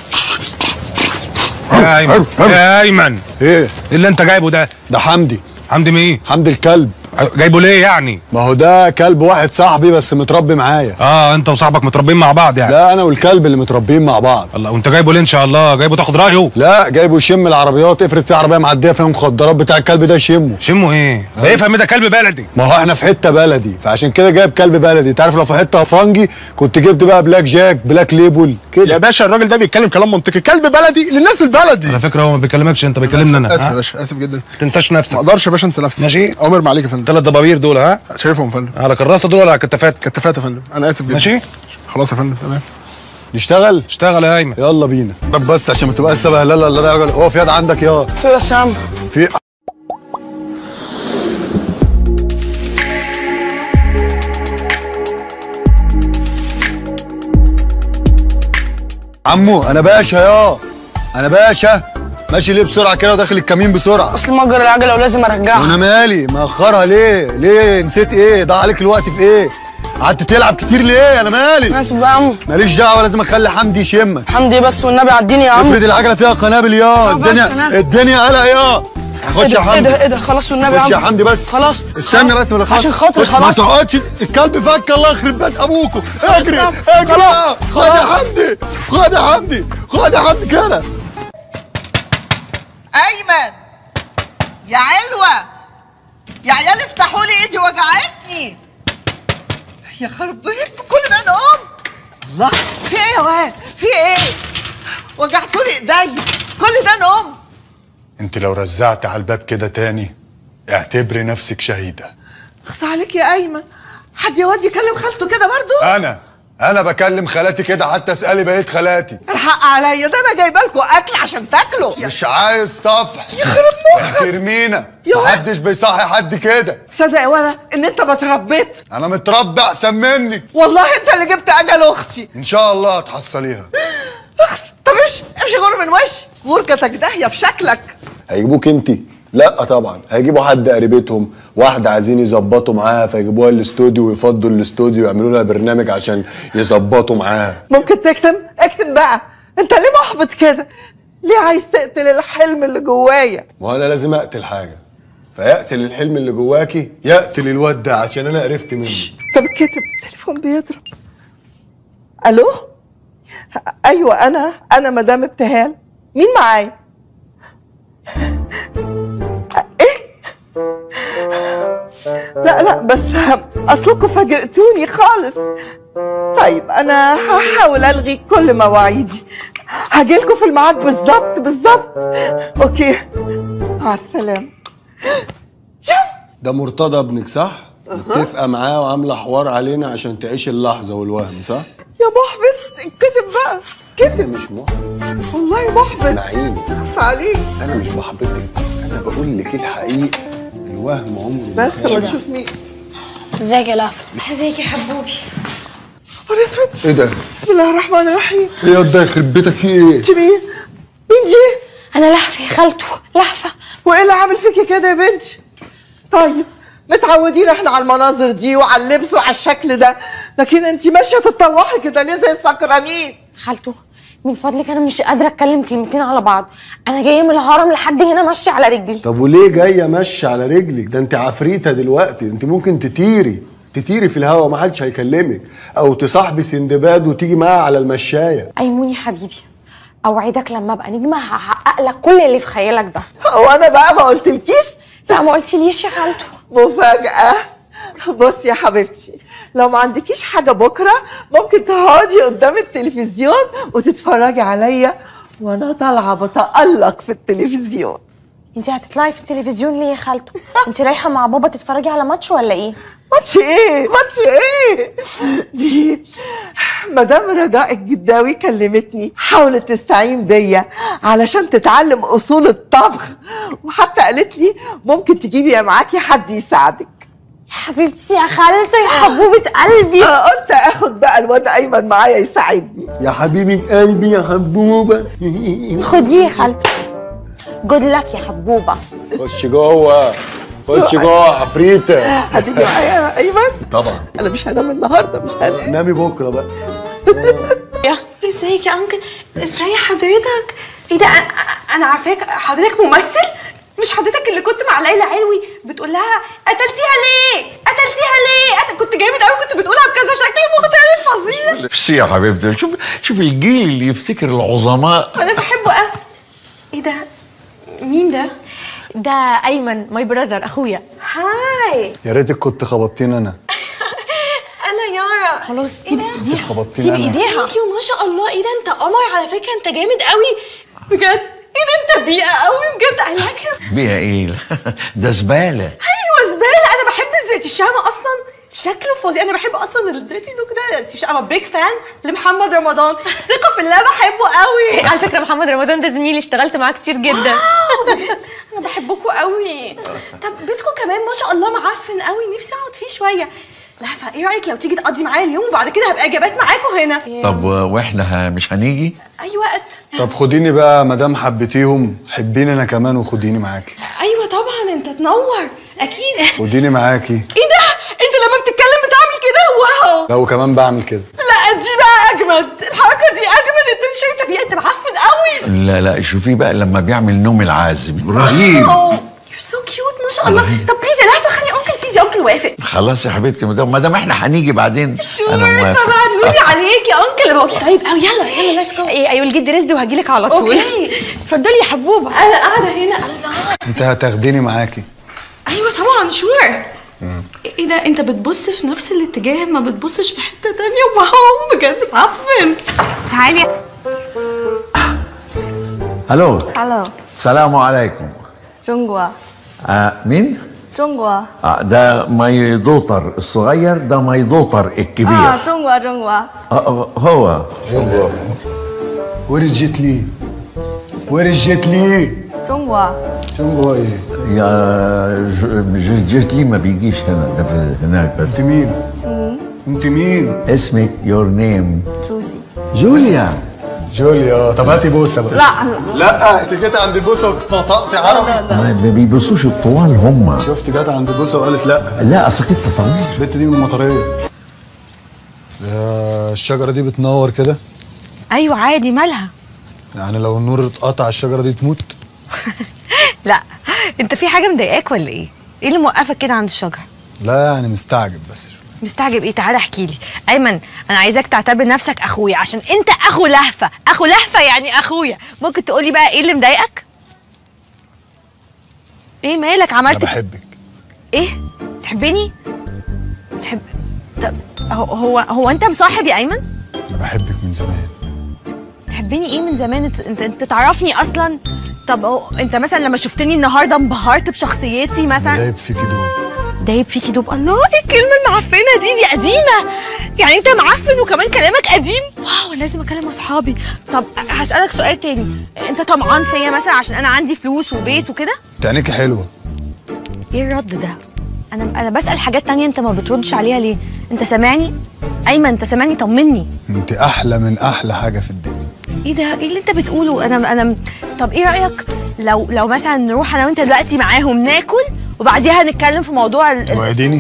يا ايمن يا ايمن ايه ايه اللي انت جايبه ده؟ ده حمدي حمدي مين؟ حمدي الكلب جايبه ليه يعني؟ ما هو ده كلب واحد صاحبي بس متربي معايا اه انت وصاحبك متربيين مع بعض يعني لا انا والكلب اللي متربيين مع بعض الله وانت جايبه ليه ان شاء الله؟ جايبه تاخد رايه؟ لا جايبه يشم العربيات افرض في عربيه معديه فيها مخدرات بتاع الكلب ده يشمه شمه ايه؟ ده يفهم ده كلب بلدي ما هو احنا في حته بلدي فعشان كده جايب كلب بلدي انت عارف لو في حته افرنجي كنت جبت بقى بلاك جاك بلاك ليبل يا كده باشا الراجل ده بيتكلم كلام منطقي كلب بلدي للناس البلدي على فكره هو ما بيكلمكش انت بيكلمني انا اسف يا ها؟ باشا اسف جدا ما تنساش ما نفسك اقدرش يا باشا انسى نفسي ماشي. عمر معليك يا فندم ثلاث دبابير دول ها؟ شايفهم يا فندم على كراسه دول ولا على كتافات؟ كتفات يا فندم انا اسف جدا ماشي؟ خلاص يا فندم تمام نشتغل اشتغل يا ايمن يلا بينا طب بس عشان ما تبقاش سبه لا لا لا لا اقف يد عندك يا في بس يا عم في عمو انا باشا يا انا باشا ماشي ليه بسرعه كده وداخل الكمين بسرعه اصل مأجر العجله ولازم ارجعها وانا مالي مأخرها ليه ليه نسيت ايه ضاع عليك الوقت في ايه قعدت تلعب كتير ليه انا مالي اسف بقى يا عمو ماليش دعوه لازم اخلي حمدي يشمك حمدي بس والنبي عديني يا عمو افرض العجله فيها قنابل يا ما فيهاش الدنيا قنابل. الدنيا قلق يا خش ايه يا ده ايه حمدي ده ايه ده خلاص والنبي يا خش يا عمو حمدي بس خلاص استنى بس ما عشان خاطري خش، ما خلاص تقعدش الكلب فك الله يخرب بيت ابوكوا اجري خلاص، اجري خلاص، بقى. خد يا خلاص. حمدي خد يا حمدي خد يا حمدي كده ايمن يا علوه يا عيال افتحوا لي ايدي وجعتني يا خرب بيتكم كل ده نوم الله في ايه يا واد في ايه وجعتوا لي ايديا كل ده نوم انت لو رزعت على الباب كده تاني اعتبري نفسك شهيدة اخص عليك يا ايمن حد يا واد يكلم خالته كده برضو انا انا بكلم خالاتي كده حتى اسالي بقيه خالاتي الحق عليا ده انا جايبه لكم اكل عشان تاكلوا مش عايز صفح يخرب مخك ترمينا يا واد. محدش بيصحي حد كده صدق يا ولا ان انت ما اتربيت انا متربي احسن منك والله انت اللي جبت اجل اختي ان شاء الله هتحصليها اخس طب امشي امشي غور من وشي غرقتك داهيه في شكلك هيجيبوك انت لا طبعا هيجيبوا حد قريبتهم واحده عايزين يظبطوا معاها فيجيبوها الاستوديو ويفضوا الاستوديو ويعملوا لها برنامج عشان يظبطوا معاها ممكن تكتم اكتم بقى انت ليه محبط كده ليه عايز تقتل الحلم اللي جوايا ما هو انا لازم اقتل حاجه فيقتل الحلم اللي جواكي يقتل الواد ده عشان انا قرفت منه طب كتب التليفون بيضرب الو ايوه انا انا مدام ابتهال مين معايا ايه لا لا بس اصلكم فاجئتوني خالص طيب انا هحاول الغي كل مواعيدي هجيلكوا في الميعاد بالظبط بالظبط اوكي مع السلامه ده مرتضى ابنك صح متفقه معاه وعامله حوار علينا عشان تعيش اللحظه والوهم صح يا محبط كتب بقى كتب مش محبط والله محبط اسمعيني اخص عليك انا مش بحبطك انا بقول لك الحقيقه الوهم عمره ما بس كان. ما تشوف مين ازيك يا لهفة ازيك يا حبوبي نهار اسود ايه ده؟ بسم الله الرحمن الرحيم ايه يا ده يخرب بيتك في ايه؟ انت مين؟ مين دي؟ انا لهفه يا خالته لهفه وايه اللي عامل فيكي كده يا بنتي؟ طيب متعودين احنا على المناظر دي وعلى اللبس وعلى الشكل ده لكن انت ماشيه تتطوحي كده ليه زي السكرانين خالته من فضلك انا مش قادره اتكلم كلمتين على بعض انا جايه من الهرم لحد هنا ماشيه على رجلي طب وليه جايه ماشيه على رجلك ده انت عفريته دلوقتي انت ممكن تطيري تطيري في الهواء ما حدش هيكلمك او تصاحبي سندباد وتيجي معاها على المشايه ايمون يا حبيبي اوعدك لما ابقى نجمه هحقق لك كل اللي في خيالك ده هو انا بقى ما قلتلكيش لا ما قلتليش يا خالته مفاجأة بصي يا حبيبتي لو ما عندكيش حاجة بكرة ممكن تقعدي قدام التلفزيون وتتفرجي عليا وانا طالعة بتألق في التلفزيون انت هتطلعي في التلفزيون ليه يا خالته انت رايحه مع بابا تتفرجي على ماتش ولا ايه ماتش ايه ماتش ايه دي مدام رجاء الجداوي كلمتني حاولت تستعين بيا علشان تتعلم اصول الطبخ وحتى قالت لي ممكن تجيبي معاكي حد يساعدك يا حبيبتي يا خالته يا حبوبه قلبي قلت اخد بقى الواد ايمن معايا يساعدني يا حبيبي قلبي يا حبوبه خديه يا خالته جود لك يا حبوبه خش جوه خش جوه عفريته هتيجي معايا يا ايمن طبعا انا مش هنام النهارده مش هنام نامي بكره بقى يا ازيك يا انكل ازاي حضرتك ايه ده أ- انا عارفاك حضرتك ممثل مش حضرتك اللي كنت مع ليلى علوي بتقول لها قتلتيها ليه قتلتيها ليه قتل... كنت جامد قوي كنت بتقولها بكذا شكل مختلف فظيع ميرسي يا حبيبتي شوف شوف الجيل اللي يفتكر العظماء انا بحبه قوي ايه ده مين ده ده ايمن ماي براذر اخويا هاي يا ريتك كنت خبطتيني انا انا يارا خلاص سيب كنت خبطتيني انا ثانك ما شاء الله ايه ده انت قمر على فكره انت جامد قوي بجد ايه ده انت بيئه قوي بجد I like him بيها ايه ده زباله ايوه زباله انا بحب الزيت الشامه اصلا شكله فظيع انا بحب اصلا الدريتي لوك ده انا بيج فان لمحمد رمضان ثقه في الله بحبه قوي على فكره محمد رمضان ده زميلي اشتغلت معاه كتير جدا واو، بجد انا بحبكوا قوي طب بيتكم كمان ما شاء الله معفن قوي نفسي اقعد فيه شويه لهفه ايه رايك لو تيجي تقضي معايا اليوم وبعد كده هبقى اجابات معاكم هنا طب واحنا ه- مش هنيجي اي وقت طب خديني بقى مدام حبيتيهم حبيني انا كمان وخديني معاكي ايوه طبعا انت تنور اكيد خديني معاكي ايه ده انت لما بتتكلم بتعمل كده واو لو كمان بعمل كده لا دي بقى اجمد الحركه دي اجمد انت مش شايف طب انت معفن قوي لا لا شوفيه بقى لما بيعمل نوم العازب رهيب يو سو كيوت ما شاء الله طب بليز يا لهفه خلي انكل بليز يا انكل وافق خلاص يا حبيبتي ما دام احنا هنيجي بعدين انا موافق طبعا نوري عليك يا انكل بقى طيب قوي يلا يلا ليتس جو ايه ايوه الجد رزق وهجيلك على طول اوكي اتفضلي يا حبوبه انا قاعده هنا الله انت هتاخديني معاكي ايوه طبعا شور ايه ده انت بتبص في نفس الاتجاه ما بتبصش في حته تانية واو بجد معفن تعالي الو Hello， السلام عليكم 中国， آه مين؟ 中国 آه ده ماي دوتر الصغير ده ماي دوتر الكبير 啊，中国，中国， آه آه، هو وير از جيت لي وير از جيت لي 中国， جونجو ايه يا ج- ج- جيت لي ما بيجيش هنا ده في هناك بس انت مين؟ انت مين؟ اسمك يور نيم 朱熹。 جوليا جوليا طب هاتي بوسه بقى لا لا انت جيت عند البوسه وقطعت عربي ما ما بيبصوش الطوال هم شفت جت عند البوسه وقالت لا لا اصل كنت طويل البت دي من المطريه يا الشجره دي بتنور كده ايوه عادي مالها يعني لو النور اتقطع الشجره دي تموت لا انت في حاجه مضايقاك ولا ايه ايه اللي موقفك كده عند الشجره لا يعني مستعجب بس مستعجب ايه تعالى احكي لي ايمن انا عايزاك تعتبر نفسك اخويا عشان انت اخو لهفه اخو لهفه يعني اخويا ممكن تقولي بقى ايه اللي مضايقك ايه مالك انا عملت بحبك ايه تحبني تحب طب هو هو, هو انت مصاحب يا ايمن انا بحبك من زمان تحبني ايه من زمان انت انت, انت تعرفني اصلا طب هو انت مثلا لما شفتني النهارده انبهرت بشخصيتي مثلا دايب فيكي دوب دايب فيكي دوب الله ايه الكلمه المعفنه دي دي قديمه يعني انت معفن وكمان كلامك قديم واو أنا لازم اكلم اصحابي طب هسالك سؤال تاني انت طمعان فيا مثلا عشان انا عندي فلوس وبيت وكده انت عينيكي حلوه ايه الرد ده انا انا بسال حاجات تانية انت ما بتردش عليها ليه انت سامعني ايمن انت سامعني طمني انت احلى من احلى حاجه في الدنيا ايه ده ايه اللي انت بتقوله انا انا طب ايه رايك لو لو مثلا نروح انا وانت دلوقتي معاهم ناكل وبعديها نتكلم في موضوع ال... ال- توعديني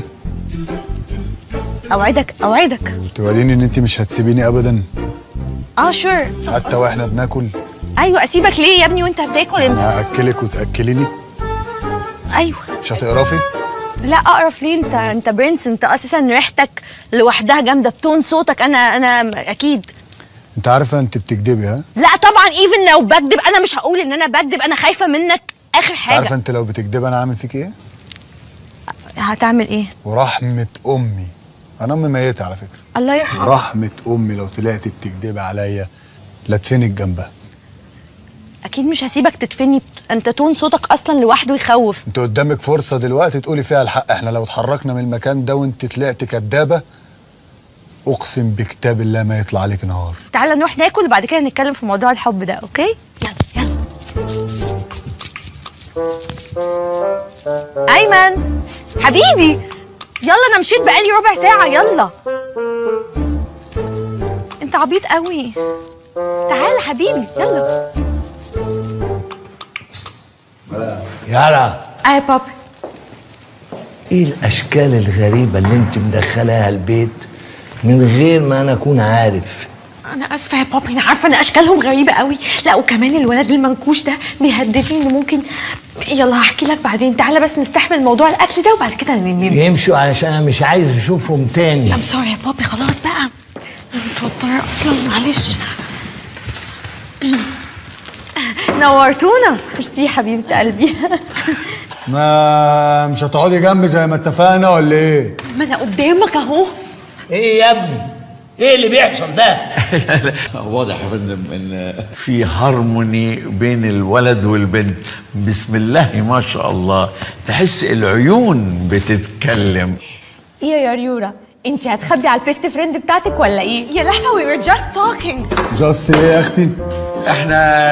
اوعدك اوعدك توعديني ان انت مش هتسيبيني ابدا اه شور حتى واحنا بناكل ايوه اسيبك ليه يا ابني وانت بتاكل انت انا هاكلك وتاكليني ايوه مش هتقرفي لا اقرف ليه انت انت برنس انت اساسا ريحتك لوحدها جامده بتون صوتك انا انا اكيد انت عارفه انت بتكدبي ها لا طبعا ايفن لو بكدب انا مش هقول ان انا بكدب انا خايفه منك اخر انت عارفه حاجه انت لو بتكدبي انا عامل فيك ايه هتعمل ايه ورحمه امي انا امي ميته على فكره الله يرحمه رحمه امي لو طلعتي بتكدبي عليا لادفنك جنبها اكيد مش هسيبك تدفني انت تون صوتك اصلا لوحده يخوف انت قدامك فرصه دلوقتي تقولي فيها الحق احنا لو اتحركنا من المكان ده وانت طلعت كدابه اقسم بكتاب الله ما يطلع عليك نهار تعالى نروح ناكل وبعد كده نتكلم في موضوع الحب ده اوكي يلا يلا ايمن حبيبي يلا انا مشيت بقالي ربع ساعه يلا انت عبيط قوي تعالى حبيبي يلا يلا اي بابي ايه الاشكال الغريبه اللي انت مدخلاها البيت من غير ما انا اكون عارف انا اسفه يا بابي انا عارفه ان اشكالهم غريبه قوي لا وكمان الولد المنكوش ده بيهددني انه ممكن يلا هحكي لك بعدين تعالى بس نستحمل موضوع الاكل ده وبعد كده ننام يمشوا علشان انا مش عايز اشوفهم تاني لا سوري يا بابي خلاص بقى انا متوتره اصلا معلش نورتونا ميرسي يا حبيبه قلبي ما مش هتقعدي جنبي زي ما اتفقنا ولا ايه ما انا قدامك اهو ايه يا ابني ايه اللي بيحصل ده واضح يا فندم ان في هارموني بين الولد والبنت بسم الله ما شاء الله تحس العيون بتتكلم ايه يا ريورا انت هتخبي على البيست فريند بتاعتك ولا ايه يا لحظه we were just talking جاست ايه يا اختي احنا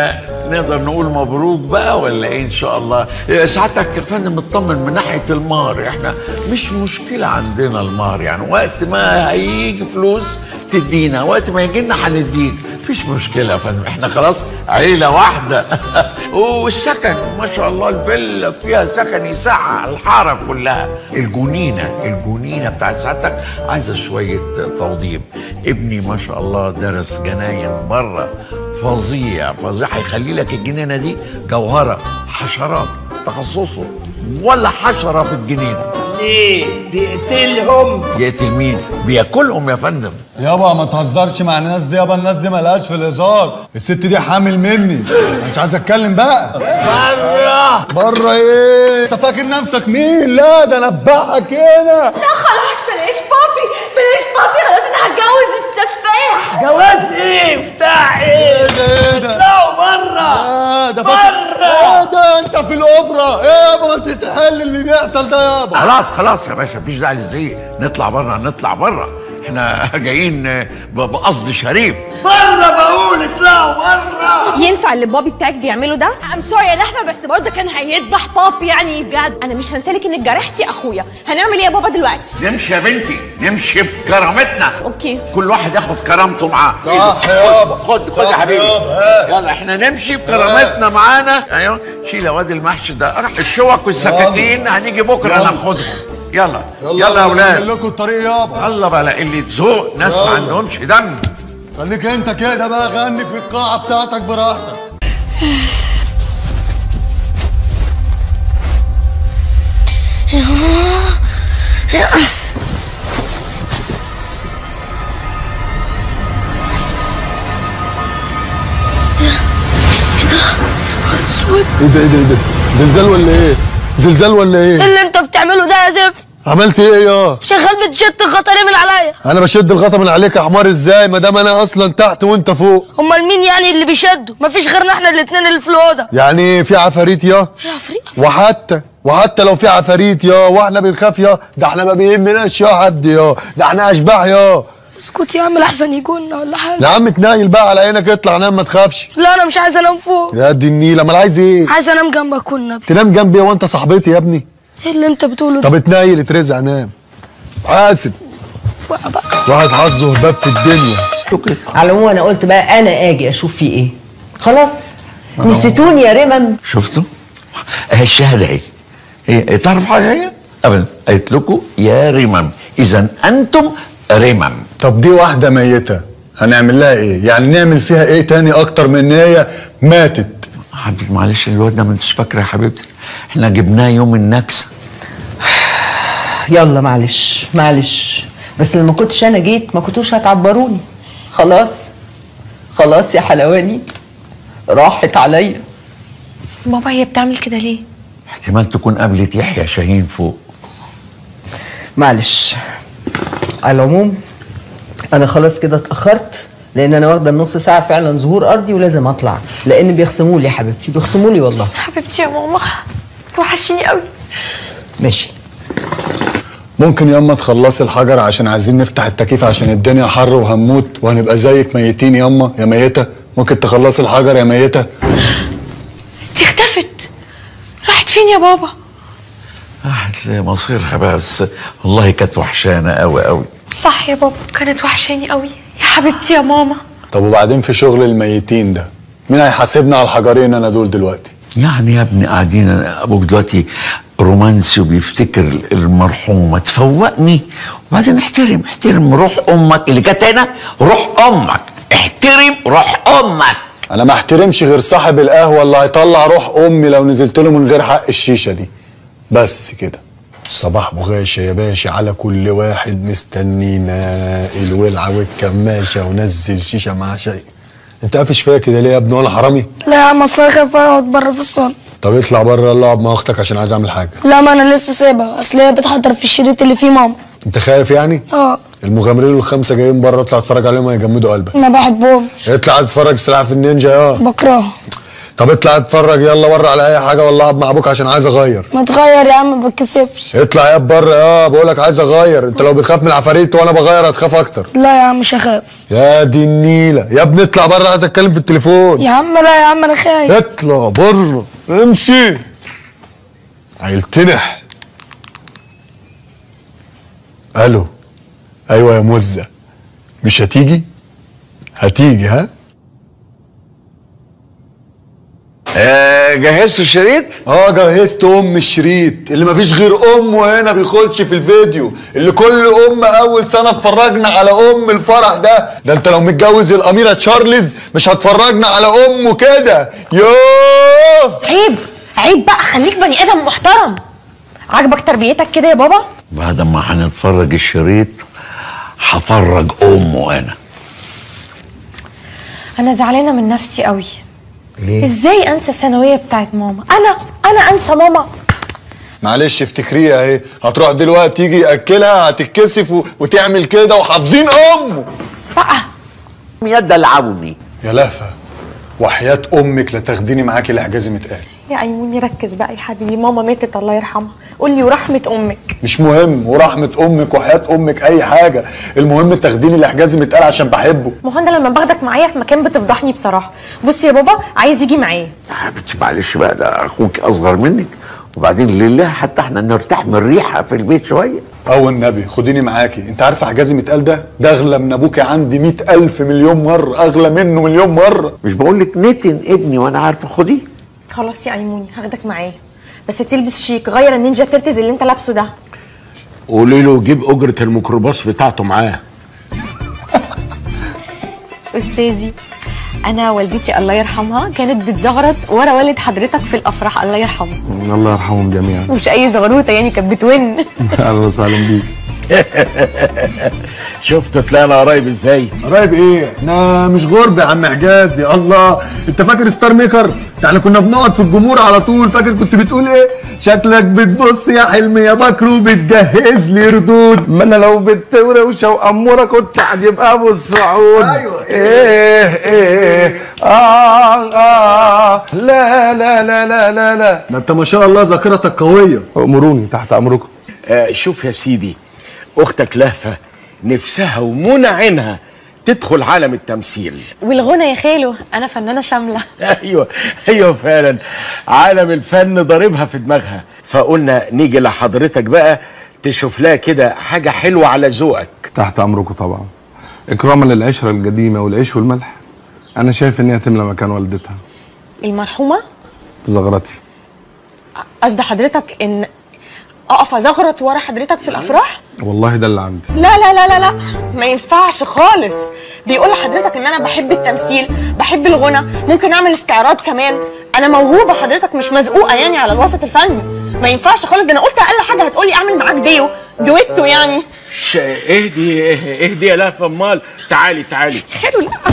نقدر نقول مبروك بقى ولا ايه ان شاء الله إيه، ساعتك يا فندم اطمن من ناحيه المهر احنا مش مشكله عندنا المهر يعني وقت ما هيجي فلوس تدينا وقت ما يجي لنا هنديك مفيش مشكله يا فندم احنا خلاص عيله واحده والسكن ما شاء الله الفيلا فيها سكن يسع الحاره كلها الجنينه الجنينه بتاعت سعادتك عايزه شويه توضيب ابني ما شاء الله درس جناين بره فظيع فظيع هيخلي لك الجنينه دي جوهره حشرات تخصصه ولا حشره في الجنينه ليه بيقتلهم يقتل مين بياكلهم يا فندم يابا ما تهزرش مع الناس دي يابا الناس دي ملهاش في الهزار الست دي حامل مني انا مش عايز اتكلم بقى بره بره ايه انت فاكر نفسك مين لا ده انا ابعك هنا لا خلاص بلاش بابي بلاش بابي خلاص انا هتجوز السفاح جواز ايه بتاع ايه ده ايه ده لا بره آه ده فاكر ايه ده انت في الاوبرا ايه يابا ما تتحل اللي بيحصل ده يابا خلاص خلاص يا باشا مفيش داعي للزعيق نطلع بره نطلع بره احنا جايين ب- بقصد شريف بره بقول اطلعوا بره ينفع اللي بابي بتاعك بيعمله ده؟ ام سوري يا لحمه بس برضه كان هيذبح بابي يعني بجد انا مش هنسالك انك جرحتي اخويا هنعمل ايه يا بابا دلوقتي نمشي يا بنتي نمشي بكرامتنا اوكي كل واحد ياخد كرامته معاه صح يابا خد خد يا صح حبيبي يابا. يلا احنا نمشي بكرامتنا معانا ايوه شيل يا واد المحشي ده الشوك والسكاكين هنيجي بكره يلا. ناخدهم يلا يلا يلا يا نعمل اولاد لكم الطريق يابا يلا بقى اللي تزوق ناس ما يلا. عندهمش دم خليك انت كده بقى غني في القاعه بتاعتك براحتك اسود ايه ده ايه ده ايه ده زلزال ولا ايه زلزال ولا ايه ايه اللي انت بتعمله ده يا زفت عملت ايه يا شغال بتشد الخطري من عليا انا بشد الغطا من عليك يا حمار ازاي ما دام انا اصلا تحت وانت فوق امال مين يعني اللي بيشدوا مفيش غيرنا احنا الاتنين اللي في الاوضه يعني في عفاريت يا يا عفريت وحتى وحتى لو في عفاريت يا واحنا بنخاف يا ده احنا ما بيهمناش يا حد يا ده احنا اشباح يا اسكت يا عم لحسن يجونا ولا حاجه يا عم تنايل بقى على عينك اطلع نام ما تخافش لا انا مش عايز انام فوق يا دي النيله امال عايز ايه عايز انام جنبك والنبي تنام جنبي وانت صاحبتي يا ابني ايه اللي انت بتقوله ده طب اتنايل اترزع نام حاسب واحد حظه هباب في الدنيا على العموم انا قلت بقى انا اجي اشوف فيه ايه خلاص نسيتوني يا ريمن شفتوا؟ اهي الشهاده اهي هي تعرف حاجه هي؟ ابدا قالت لكم يا رمم اذا انتم رمم طب دي واحده ميته هنعمل لها ايه يعني نعمل فيها ايه تاني اكتر من ان هي ماتت حبيبتي معلش الواد ده ما انتش فاكره يا حبيبتي احنا جبناه يوم النكسه يلا معلش معلش بس لما كنتش انا جيت ما كنتوش هتعبروني خلاص خلاص يا حلواني راحت عليا بابا هي بتعمل كده ليه؟ احتمال تكون قابلت يحيى شاهين فوق معلش على العموم انا خلاص كده اتاخرت لان انا واخده النص ساعه فعلا ظهور ارضي ولازم اطلع لان بيخصموا لي يا حبيبتي بيخصموا لي والله حبيبتي يا ماما توحشيني قوي ماشي ممكن ياما تخلصي الحجر عشان عايزين نفتح التكييف عشان الدنيا حر وهنموت وهنبقى زيك ميتين ياما يا ميته ممكن تخلصي الحجر يا ميته دي اختفت راحت فين يا بابا هتلاقي مصيرها بس والله كانت وحشانه قوي قوي صح يا بابا كانت وحشاني قوي يا حبيبتي يا ماما طب وبعدين في شغل الميتين ده مين هيحاسبنا على الحجرين انا دول دلوقتي يعني يا ابني قاعدين ابوك دلوقتي رومانسي وبيفتكر المرحومه تفوقني وبعدين احترم احترم روح امك اللي كانت هنا روح امك احترم روح امك انا ما احترمش غير صاحب القهوه اللي هيطلع روح امي لو نزلت له من غير حق الشيشه دي بس كده صباح بغاشة يا باشا على كل واحد مستنينا الولعة والكماشة ونزل شيشة مع شيء انت قافش فيا كده ليه يا ابني ولا حرامي لا يا عم اصل انا خايف اقعد بره في الصاله طب اطلع بره يلا اقعد مع اختك عشان عايز اعمل حاجة لا ما انا لسه سايبها اصل هي بتحضر في الشريط اللي فيه ماما انت خايف يعني اه المغامرين الخمسة جايين بره اطلع اتفرج عليهم هيجمدوا قلبك انا بحبهم اطلع اتفرج سلاح في النينجا يا بكرهها طب اطلع اتفرج يلا بره على اي حاجه ولا اقعد مع ابوك عشان عايز اغير ما تغير يا عم ما بتكسفش اطلع يا بره اه بقول لك عايز اغير انت لو بتخاف من العفاريت وانا بغير هتخاف اكتر لا يا عم مش هخاف يا دي النيله يا ابني اطلع بره عايز اتكلم في التليفون يا عم لا يا عم انا خايف اطلع بره امشي هيلتنح الو ايوه يا مزه مش هتيجي هتيجي ها آه جهزت الشريط؟ اه جهزت ام الشريط اللي مفيش غير امه هنا بيخش في الفيديو اللي كل ام اول سنه اتفرجنا على ام الفرح ده ده انت لو متجوز الاميره تشارلز مش هتفرجنا على امه كده يوه عيب عيب بقى خليك بني ادم محترم عاجبك تربيتك كده يا بابا بعد ما هنتفرج الشريط هفرج امه انا انا زعلانه من نفسي قوي ليه؟ ازاي انسى الثانويه بتاعت ماما انا انا انسى ماما معلش افتكريها اهي هتروح دلوقتي يجي ياكلها هتتكسف و... وتعمل كده وحافظين امه بقى يا دلعوني يا لهفه وحياه امك لتاخديني معاكي لحجازي متقال يا ايموني ركز بقى يا حبيبي ماما ماتت الله يرحمها قول لي ورحمه امك مش مهم ورحمه امك وحياه امك اي حاجه المهم تاخديني لحجازي متقال عشان بحبه ما هو انا لما باخدك معايا في مكان بتفضحني بصراحه بص يا بابا عايز يجي معايا حبيبتي معلش بقى ده اخوك اصغر منك وبعدين لله حتى احنا نرتاح من الريحه في البيت شويه او النبي خديني معاكي انت عارفه حجازي متقال ده ده اغلى من ابوكي عندي مئة الف مليون مره اغلى منه مليون مره مش بقول لك نتن ابني وانا عارفه خديه خلاص يا ايموني هاخدك معايا بس تلبس شيك غير النينجا ترتز اللي انت لابسه ده قولي له يجيب اجره الميكروباص بتاعته معاه استاذي انا والدتي الله يرحمها كانت بتزغرط ورا والد حضرتك في الافراح الله يرحمه الله يرحمهم جميعا مش اي زغروطه يعني كانت بتون اهلا وسهلا بيك شفت طلعنا قرايب ازاي قرايب ايه احنا مش غرب يا عم حجازي الله انت فاكر ستار ميكر ده احنا كنا بنقعد في الجمهور على طول فاكر كنت بتقول ايه شكلك بتبص يا حلمي يا بكر وبتجهز لي ردود ما انا لو بنت وروشه واموره كنت هجيبها ابو السعود ايوه ايه ايه اه اه لا لا لا لا لا لا ده انت ما شاء الله ذاكرتك قويه امروني تحت امركم آه شوف يا سيدي اختك لهفه نفسها ومنى عينها تدخل عالم التمثيل والغنى يا خالو انا فنانه شامله ايوه ايوه فعلا عالم الفن ضاربها في دماغها فقلنا نيجي لحضرتك بقى تشوف لها كده حاجه حلوه على ذوقك تحت امركم طبعا اكراما للعشره القديمه والعيش والملح انا شايف ان هي تملى مكان والدتها المرحومه زغرتي قصد حضرتك ان اقف ازغرط ورا حضرتك في الافراح والله ده اللي عندي لا لا لا لا لا ما ينفعش خالص بيقول لحضرتك ان انا بحب التمثيل بحب الغنى ممكن اعمل استعراض كمان انا موهوبه حضرتك مش مزقوقه يعني على الوسط الفني ما ينفعش خالص ده انا قلت اقل حاجه هتقولي اعمل معاك ديو دويتو يعني ش- اهدي اهدي يا لهفه امال تعالي تعالي حلو لا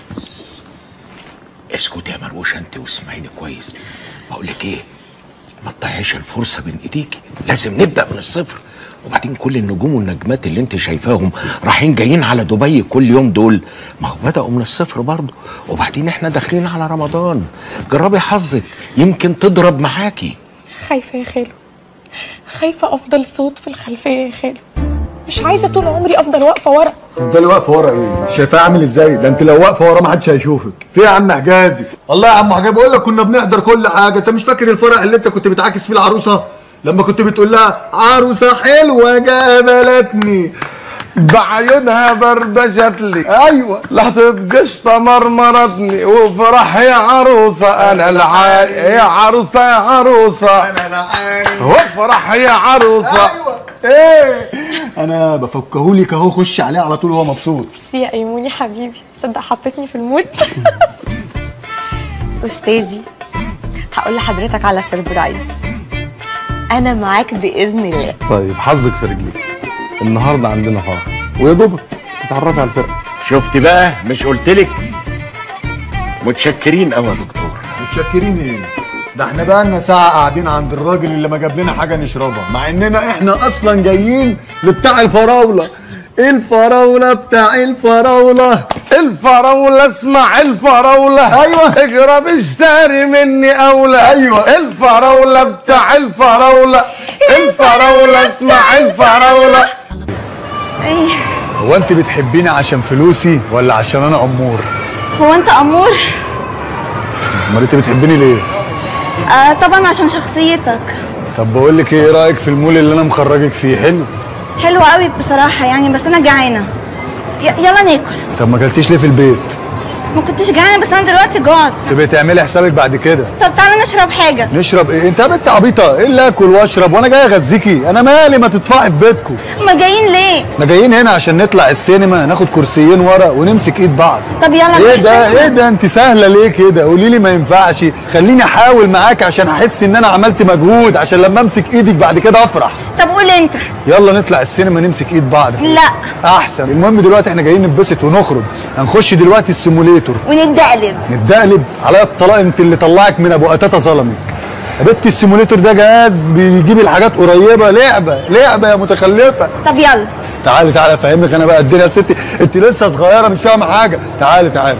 اسكت يا مروشه انت واسمعيني كويس بقول لك ايه ما تضيعيش الفرصه بين ايديكي لازم نبدا من الصفر وبعدين كل النجوم والنجمات اللي انت شايفاهم رايحين جايين على دبي كل يوم دول ما هو بداوا من الصفر برضه وبعدين احنا داخلين على رمضان جربي حظك يمكن تضرب معاكي خايفه يا خالو خايفه افضل صوت في الخلفيه يا خالو مش عايزه طول عمري افضل واقفه ورا تفضلي واقفه ورا ايه شايفاه عامل ازاي ده انت لو واقفه ورا ما حدش هيشوفك في يا عم حجازي الله يا عم حجازي بقول لك كنا بنحضر كل حاجه انت مش فاكر الفرح اللي انت كنت بتعاكس فيه العروسه لما كنت بتقول لها عروسه حلوه جابلتني بعيونها بربشت لي ايوه لحظة قشطة مرمرتني وفرح يا عروسة انا العاري يا عروسة يا عروسة انا العاري وفرح يا عروسة ايوه ايه انا بفكهولك اهو خش عليه على طول وهو مبسوط ميرسي يا ايموني حبيبي صدق حطيتني في المود استاذي هقول لحضرتك على سربرايز انا معاك باذن الله طيب حظك في رجليك النهارده عندنا فرح ويا دوبك تتعرفي على الفرقة شفت بقى مش قلتلك متشكرين قوي يا دكتور متشكرين ايه ده احنا بقالنا ساعة قاعدين عند الراجل اللي ما جاب لنا حاجة نشربها مع اننا احنا اصلا جايين لبتاع الفراولة الفراولة بتاع الفراولة الفراولة اسمع الفراولة أيوة. اجرب اشتري مني أولى أيوة. الفراولة بتاع الفراولة الفراولة اسمع الفراولة ايه هو انت بتحبيني عشان فلوسي ولا عشان انا امور هو انت امور امال انت بتحبيني ليه آه طبعا عشان شخصيتك طب بقول لك ايه رايك في المول اللي انا مخرجك فيه حلو حلو قوي بصراحه يعني بس انا جعانه ي- يلا ناكل طب ما اكلتيش ليه في البيت ما كنتش جعانه بس انا دلوقتي جعت تبقي تعملي حسابك بعد كده طب تعالى نشرب حاجه نشرب ايه انت يا بنت عبيطه ايه اللي اكل واشرب وانا جاي اغذيكي انا مالي ما تدفعي في بيتكم ما جايين ليه احنا جايين هنا عشان نطلع السينما ناخد كرسيين ورا ونمسك ايد بعض طب يلا ايه نروح ده السينما. ايه ده انت سهله ليه كده قولي لي ما ينفعش خليني احاول معاك عشان احس ان انا عملت مجهود عشان لما امسك ايدك بعد كده افرح طب قول انت يلا نطلع السينما نمسك ايد بعض لا احسن المهم دلوقتي احنا جايين نتبسط ونخرج هنخش دلوقتي السيموليتور ونتدقلب نتدقلب على الطلاق انت اللي طلعك من ابو قتاته ظلمك يا بنت السيموليتور ده جهاز بيجيب الحاجات قريبه لعبه لعبه يا متخلفه طب يلا تعالي تعالي افهمك انا بقى الدنيا يا ستي انت لسه صغيره مش فاهمه حاجه تعالي تعالي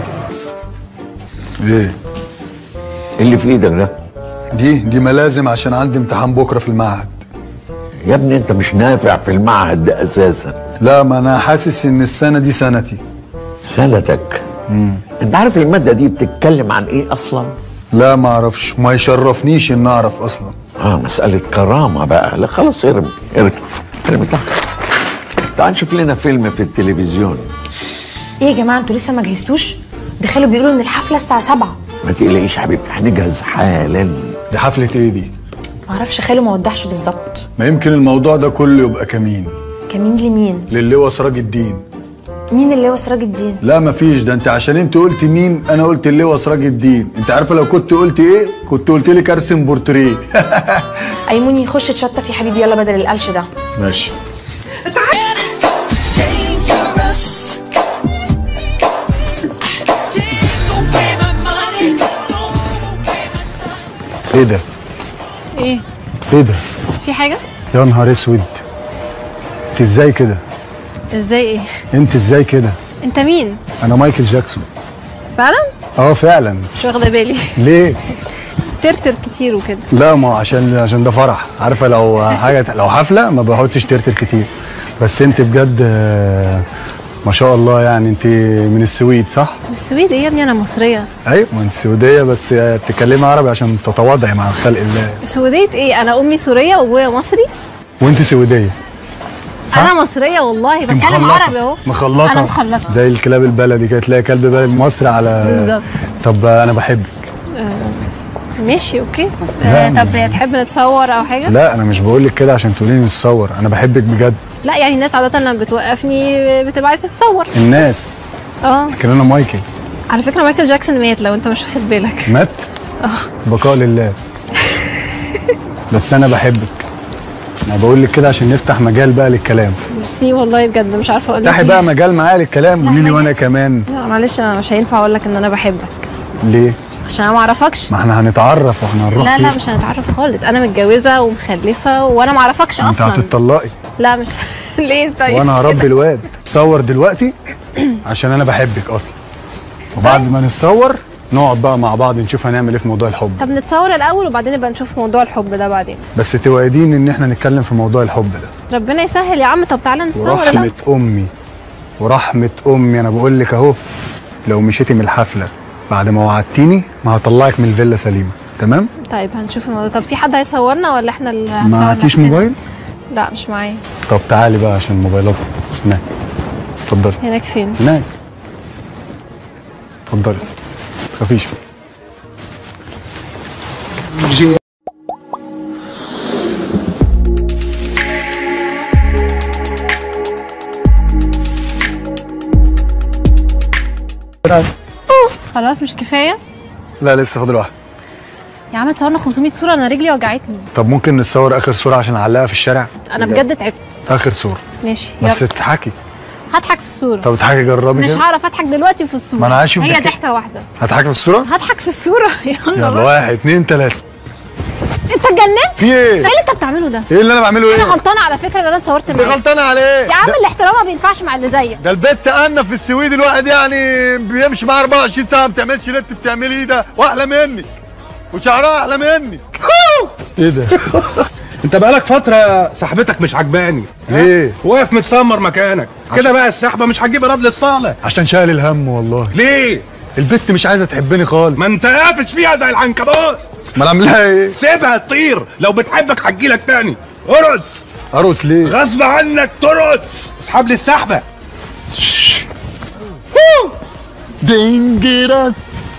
ايه اللي في ايدك ده دي دي ملازم عشان عندي امتحان بكره في المعهد يا ابني انت مش نافع في المعهد ده اساسا لا ما انا حاسس ان السنه دي سنتي سنتك مم. انت عارف الماده دي بتتكلم عن ايه اصلا لا ما اعرفش ما يشرفنيش ان اعرف اصلا اه مساله كرامه بقى لا خلاص ارمي ارمي ارمي تحت تعال نشوف لنا فيلم في التلفزيون ايه يا جماعه انتوا لسه ما جهزتوش دخلوا بيقولوا ان الحفله الساعه 7 ما تقلقيش حبيبتي هنجهز حالا دي حفله ايه دي معرفش خاله ما وضحش بالظبط ما يمكن الموضوع ده كله يبقى كمين كمين لمين للواء سراج الدين مين اللي هو سراج الدين لا مفيش ده انت عشان انت قلت مين انا قلت اللواء سراج الدين انت عارفه لو كنت قلت ايه كنت قلت لك ارسم بورتريه ايموني خش اتشطف يا حبيبي يلا بدل القلش ده ماشي ايه ده ايه ايه ده في حاجه يا نهار اسود انت ازاي كده ازاي ايه انت ازاي كده انت مين انا مايكل جاكسون فعلا اه فعلا مش واخده بالي ليه ترتر كتير وكده لا ما هو عشان عشان ده فرح عارفه لو حاجه لو حفله ما بحطش ترتر كتير بس انت بجد آه، ما شاء الله يعني انت من السويد صح من السويد ايه يا ابني انا مصريه ايوه ما انت سويديه بس آه، بتتكلمي عربي عشان تتواضعي مع خلق الله سويديه ايه انا امي سوريه وابويا مصري وانت سويديه صح؟ انا مصريه والله بتكلم مخلطة. عربي اهو مخلطه انا مخلطه زي الكلاب البلدي كده تلاقي كلب بلدي مصري على بالظبط. طب آه، انا بحبك آه، ماشي اوكي لا، آه طب تحب نتصور او حاجه لا انا مش بقول لك كده عشان تقولي لي نتصور انا بحبك بجد لا يعني الناس عاده لما بتوقفني بتبقى عايزه تتصور الناس اه لكن انا مايكل على فكره مايكل جاكسون مات لو انت مش واخد بالك مات اه بقاء لله بس انا بحبك انا بقول لك كده عشان نفتح مجال بقى للكلام ميرسي والله بجد مش عارفه اقول لك افتحي إيه. بقى مجال معايا للكلام قولي لي وانا كمان لا معلش انا مش هينفع اقول لك ان انا بحبك ليه عشان انا ما اعرفش ما احنا هنتعرف واحنا هنروح لا لا فين؟ مش هنتعرف خالص انا متجوزه ومخلفه وانا ما اعرفكش انت اصلا هتطلقي لا مش ليه طيب وانا هربي الواد صور دلوقتي عشان انا بحبك اصلا وبعد ما نتصور نقعد بقى مع بعض نشوف هنعمل ايه في موضوع الحب طب نتصور الاول وبعدين نبقى نشوف موضوع الحب ده بعدين بس توعدين ان احنا نتكلم في موضوع الحب ده ربنا يسهل يا عم طب تعالى نتصور ورحمة الاول امي ورحمة امي انا بقول لك اهو لو مشيتي من الحفلة بعد ما وعدتيني ما هطلعك من الفيلا سليمة تمام طيب هنشوف الموضوع طب في حد هيصورنا ولا احنا اللي هنصور معكيش نفسنا؟ موبايل لا مش معايا طب تعالي بقى عشان الموبايلات هناك اتفضلي هناك فين هناك اتفضلي متخافيش بس خلاص مش كفايه لا لسه فاضل واحد يا عم تصورنا 500 صوره انا رجلي وجعتني طب ممكن نتصور اخر صورة عشان اعلقها في الشارع انا بجد تعبت اخر صورة ماشي بس يلا تضحكي هضحك في الصوره طب اضحكي جربي مش كده هعرف اضحك دلوقتي في الصوره ما أنا عايز أشوف هي ضحكة. ضحكه واحده هضحكي في الصورة هضحك في الصوره يلا يلا بقى. واحد اتنين تلاتة انت اتجننت في ايه؟ ايه اللي انت بتعمله ده ايه اللي انا بعمله انا ايه؟ غلطانه على فكره ان انا اتصورت انت معاك غلطانه على ايه؟ يا عم ده- الاحترام ما بينفعش مع اللي زيك ده البت انا في السويد الواحد يعني بيمشي معاه 24 ساعه ما بتعملش اللي انت بتعمليه ده واحلى منك وشعرها احلى منك ايه ده؟ انت بقالك فترة صاحبتك مش عجباني ليه؟ واقف متسمر مكانك كده بقى السحبة مش هتجيب ايراد للصالح عشان شايل الهم والله ليه؟ البت مش عايزه تحبني خالص ما انت قافش فيها زي العنكبوت ما انا اعملها ايه؟ سيبها تطير لو بتحبك هتجيلك تاني ارقص ارقص ليه؟ غصب عنك ترقص اسحب لي السحبة دينجيراس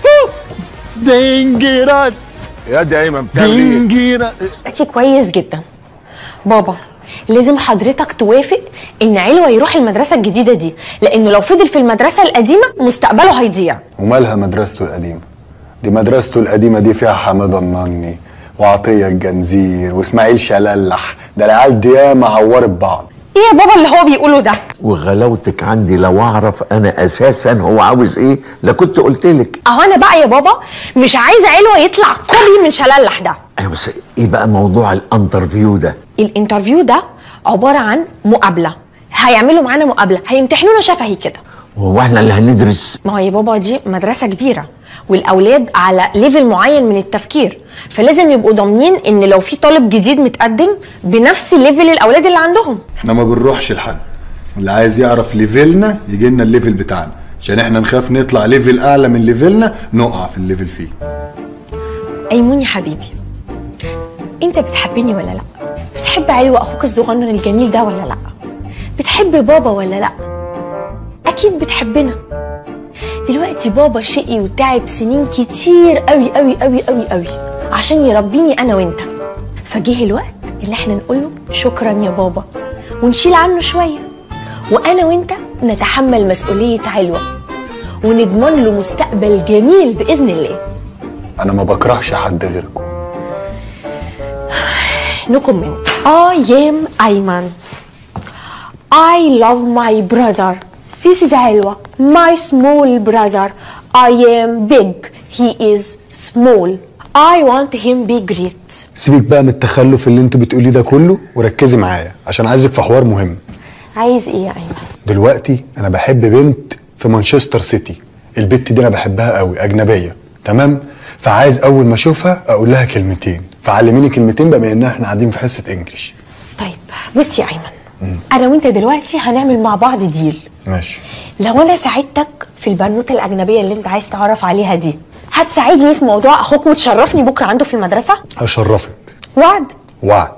دينجيراس يا دي ايمن بتعمل ايه؟ دينجيراس دلوقتي كويس جدا بابا لازم حضرتك توافق ان علوة يروح المدرسة الجديدة دي لانه لو فضل في المدرسة القديمة مستقبله هيضيع ومالها مدرسته القديمة دي مدرسته القديمة دي فيها حمادة النني وعطية الجنزير واسماعيل شلالح ده العيال دي ياما عورت بعض ايه يا بابا اللي هو بيقوله ده وغلاوتك عندي لو اعرف انا اساسا هو عاوز ايه لكنت قلت لك اهو انا بقى يا بابا مش عايزة علوة يطلع كوبي من شلالح ده ايوه بس ايه بقى موضوع الانترفيو ده الانترفيو ده عبارة عن مقابلة هيعملوا معانا مقابلة هيمتحنونا شفهي كده هو احنا اللي هندرس ما هو يا بابا دي مدرسة كبيرة والأولاد على ليفل معين من التفكير فلازم يبقوا ضامنين إن لو في طالب جديد متقدم بنفس ليفل الأولاد اللي عندهم احنا ما بنروحش لحد اللي عايز يعرف ليفلنا يجي لنا الليفل بتاعنا عشان احنا نخاف نطلع ليفل اعلى من ليفلنا نقع في الليفل فيه أيمون يا حبيبي أنت بتحبني ولا لأ؟ بتحب علوة أخوك الصغنن الجميل ده ولا لأ؟ بتحب بابا ولا لأ؟ أكيد بتحبنا دلوقتي بابا شقي وتعب سنين كتير قوي قوي قوي قوي قوي عشان يربيني أنا وأنت فجه الوقت اللي احنا نقول له شكرا يا بابا ونشيل عنه شوية وأنا وأنت نتحمل مسؤولية علوة ونضمن له مستقبل جميل بإذن الله انا ما بكرهش حد غيركم No comment. I am Ayman. I love my brother. This is Alwa, my small brother. I am big. He is small. I want him be great. سيبك بقى من التخلف اللي انتوا بتقوليه ده كله وركزي معايا عشان عايزك في حوار مهم عايز ايه يا ايمن؟ دلوقتي انا بحب بنت في مانشستر سيتي البت دي انا بحبها قوي اجنبيه تمام فعايز اول ما اشوفها اقول لها كلمتين فعلميني كلمتين بما ان احنا قاعدين في حصه انجليش طيب بص يا ايمن انا وانت دلوقتي هنعمل مع بعض ديل ماشي لو انا ساعدتك في البنوته الاجنبيه اللي انت عايز تعرف عليها دي هتساعدني في موضوع اخوك وتشرفني بكره عنده في المدرسه هشرفك وعد وعد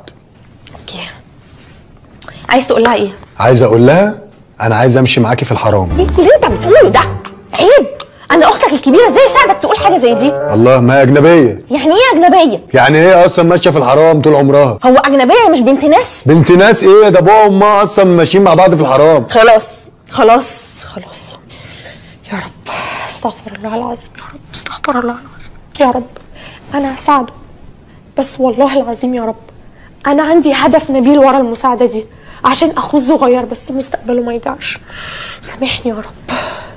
عايز تقول لها ايه عايز اقول لها انا عايز امشي معاكي في الحرام ايه اللي انت بتقوله ده عيب انا اختك الكبيره ازاي اساعدك تقول حاجه زي دي الله ما هي اجنبيه يعني ايه اجنبيه يعني هي اصلا ماشيه في الحرام طول عمرها هو اجنبيه مش بنت ناس بنت ناس ايه ده ابوها وامها اصلا ماشيين مع بعض في الحرام خلاص خلاص خلاص يا رب استغفر الله العظيم يا رب استغفر الله العظيم يا رب انا هساعده بس والله العظيم يا رب انا عندي هدف نبيل ورا المساعده دي عشان اخوه الصغير بس مستقبله ما يضيعش سامحني يا رب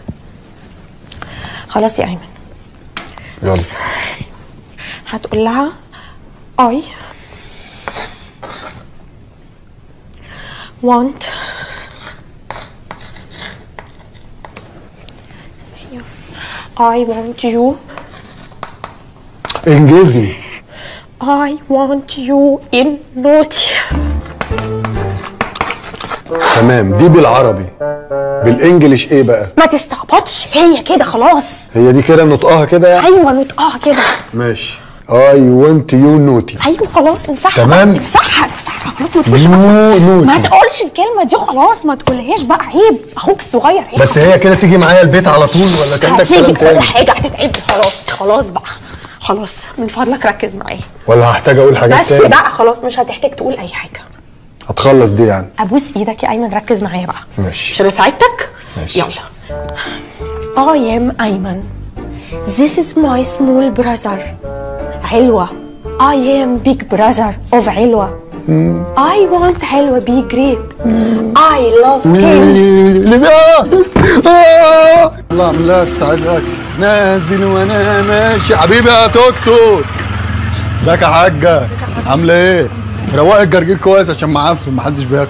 خلاص يا ايمن يلا هتقول لها I want I want you انجزي I want you in naughty تمام دي بالعربي بالانجليش ايه بقى ما تستعبطش هي كده خلاص هي دي كده نطقها كده يعني ايوه نطقها كده ماشي اي ونت يو نوتي ايوه خلاص امسحها تمام. بقى، امسحها امسحها خلاص ما تقولش نو أصلاً. نوتي. ما تقولش الكلمه دي خلاص ما تقولهاش بقى عيب اخوك الصغير عيب بس هي كده تيجي معايا البيت على طول ولا كان ده هتيجي كلام كل تاني حاجه هتتعب خلاص خلاص بقى خلاص من فضلك ركز معايا ولا هحتاج اقول حاجات بس تاني بقى خلاص مش هتحتاج تقول اي حاجه هتخلص دي يعني ابوس ايدك يا ايمن ركز معايا بقى ماشي عشان اساعدك ماشي. يلا I am Ayman This is my small brother علوة I am big brother of علوة I want علوة be great I love him الله لا عايز اكل نازل وانا ماشي حبيبي يا توك توك ازيك يا حاجه عامله ايه روق الجرجير كويس عشان معفن محدش بياكل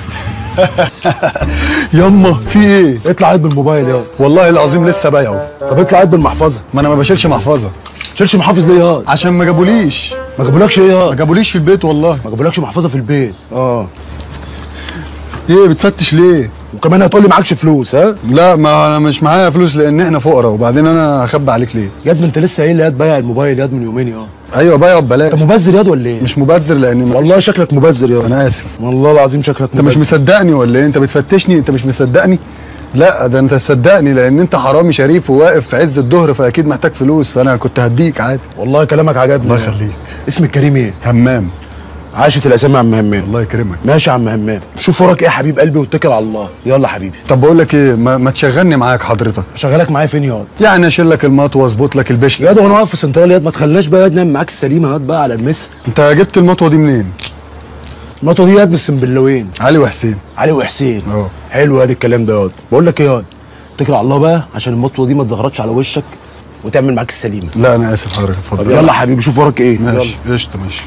يما في ايه اطلع عيد بالموبايل يا والله العظيم لسه بايعه طب اطلع عيد بالمحفظه ما انا ما بشيلش محفظه تشيلش محافظ ليه يا عشان ما جابوليش ما جابولكش ايه يا ما جابوليش في البيت والله ما جابولكش محفظه في البيت اه ايه بتفتش ليه وكمان هتقول لي معكش فلوس ها لا ما انا مش معايا فلوس لان احنا فقراء وبعدين انا هخبي عليك ليه ياد ما انت لسه قايل لي ياد بايع الموبايل ياد من يومين يا ايوه بايعه ببلاش انت مبذر ياد ولا ايه مش مبذر لان والله شكلك مبذر ياد انا اسف والله العظيم شكلك انت مش مصدقني ولا ايه انت بتفتشني انت مش مصدقني لا ده انت تصدقني لان انت حرامي شريف وواقف في عز الظهر فاكيد محتاج فلوس فانا كنت هديك عادي والله كلامك عجبني الله يخليك اسمك كريم ايه همام عاشت الاسامي يا عم همام الله يكرمك ماشي يا عم همام شوف وراك ايه يا حبيب قلبي واتكل على الله يلا حبيبي طب بقول لك ايه ما, ما تشغلني معاك حضرتك اشغلك معايا فين ياض يعني اشيل لك المط واظبط لك البشل ياض وانا واقف في سنترال ياض ما تخليناش بقى ياض نعمل معاك السليمه ياض بقى على المس انت جبت المطوه دي منين المطوه دي ياض من السنبلاوين علي وحسين علي وحسين اه حلو ياض الكلام ده ياض بقول لك ايه ياض اتكل على الله بقى عشان المطوه دي ما تزغرطش على وشك وتعمل معاك السليمه لا انا اسف حضرتك طب اتفضل يلا حبيبي شوف وراك ايه ماشي قشطه ماشي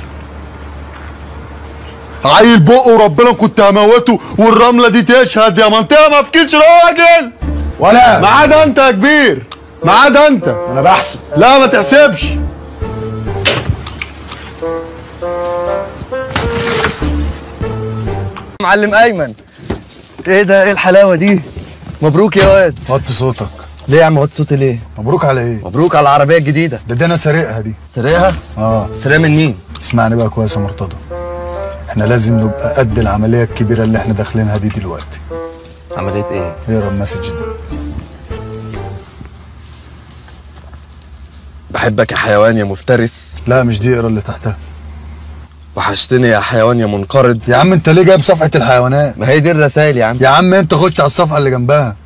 عيل بقه وربنا كنت هموته والرمله دي تشهد يا منطقه ما فيكيش راجل ولا ما عدا انت يا كبير ما عدا انت انا بحسب لا ما تحسبش معلم ايمن ايه ده ايه الحلاوه دي مبروك يا واد وطي صوتك ليه يا عم وطي صوتي ليه مبروك على ايه مبروك على العربيه الجديده ده ده انا سارقها دي سرقها اه سرقها من مين اسمعني بقى كويس يا مرتضى احنا لازم نبقى قد العمليه الكبيره اللي احنا داخلينها دي دلوقتي عمليه ايه اقرا المسج دي بحبك يا حيوان يا مفترس لا مش دي اقرا اللي تحتها وحشتني يا حيوان يا منقرض يا عم انت ليه جايب صفحه الحيوانات ما هي دي الرسائل يا عم يا عم انت خش على الصفحه اللي جنبها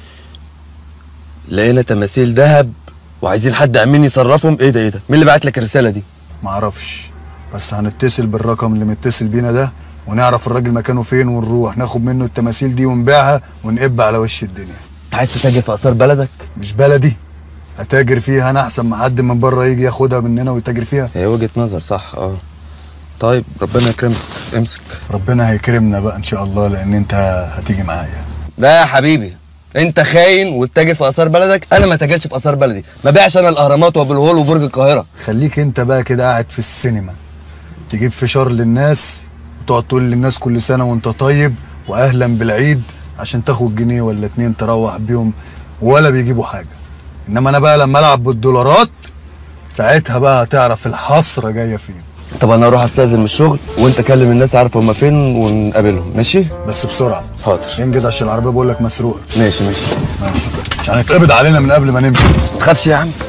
لقينا تماثيل ذهب وعايزين حد امين يصرفهم ايه ده ايه ده مين اللي بعت لك الرساله دي معرفش بس هنتصل بالرقم اللي متصل بينا ده ونعرف الراجل مكانه فين ونروح ناخد منه التماثيل دي ونبيعها ونقب على وش الدنيا انت عايز تتاجر في اثار بلدك مش بلدي هتاجر فيها انا احسن ما حد من بره يجي ياخدها مننا ويتاجر فيها هي وجهه نظر صح اه طيب ربنا يكرمك امسك ربنا هيكرمنا بقى ان شاء الله لان انت هتيجي معايا لا يا حبيبي انت خاين وتتاجر في اثار بلدك انا ما تاجرش في اثار بلدي ما بيعش انا الاهرامات وابو الهول وبرج القاهره خليك انت بقى كده قاعد في السينما تجيب فشار للناس وتقعد تقول للناس كل سنه وانت طيب واهلا بالعيد عشان تاخد جنيه ولا اتنين تروح بيهم ولا بيجيبوا حاجه انما انا بقى لما العب بالدولارات ساعتها بقى هتعرف الحسره جايه فين طب انا اروح استاذن من الشغل وانت كلم الناس عارف هما فين ونقابلهم ماشي بس بسرعه حاضر انجز عشان العربيه بقول لك مسروقه ماشي ماشي ماشي عشان يتقبض علينا من قبل ما نمشي ما تخافش يا عم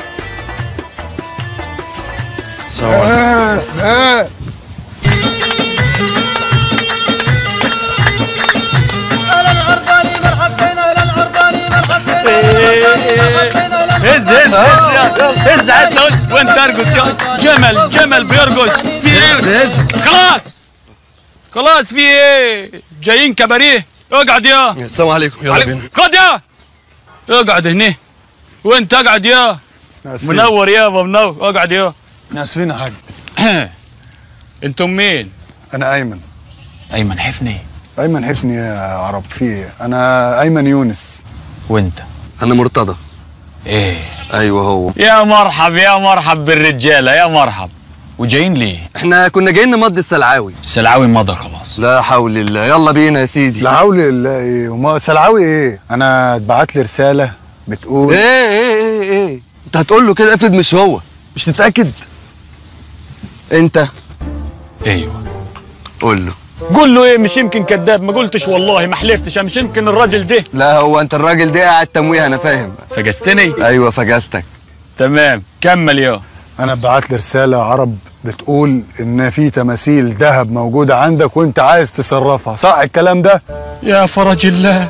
السلام عليكم هز هز هز هز عدل هز وين ترقص يا جمل جمل بيرقص في ايه خلاص خلاص في ايه جايين كباريه اقعد يا السلام عليكم يلا بينا خد يا اقعد هنا وانت اقعد يا آسفين. منور يابا منور اقعد يا اسفين يا حاج انتم مين انا ايمن ايمن حفني ايمن حسني يا عرب في ايه انا ايمن يونس وانت انا مرتضى ايه ايوه هو يا مرحب يا مرحب بالرجاله يا مرحب وجايين ليه احنا كنا جايين نمضي السلعاوي السلعاوي مضى خلاص لا حول الله يلا بينا يا سيدي لا حول الله ايه وما سلعوي ايه انا اتبعت لي رساله بتقول ايه ايه ايه ايه انت هتقول له كده افرض مش هو مش تتاكد انت ايوه قول له قول له ايه مش يمكن كذاب ما قلتش والله ما حلفتش مش يمكن الراجل ده لا هو انت الراجل ده قاعد تمويه انا فاهم فجستني ايوه فجستك تمام كمل يا انا اتبعت لي رساله عرب بتقول ان في تماثيل ذهب موجوده عندك وانت عايز تصرفها صح الكلام ده يا فرج الله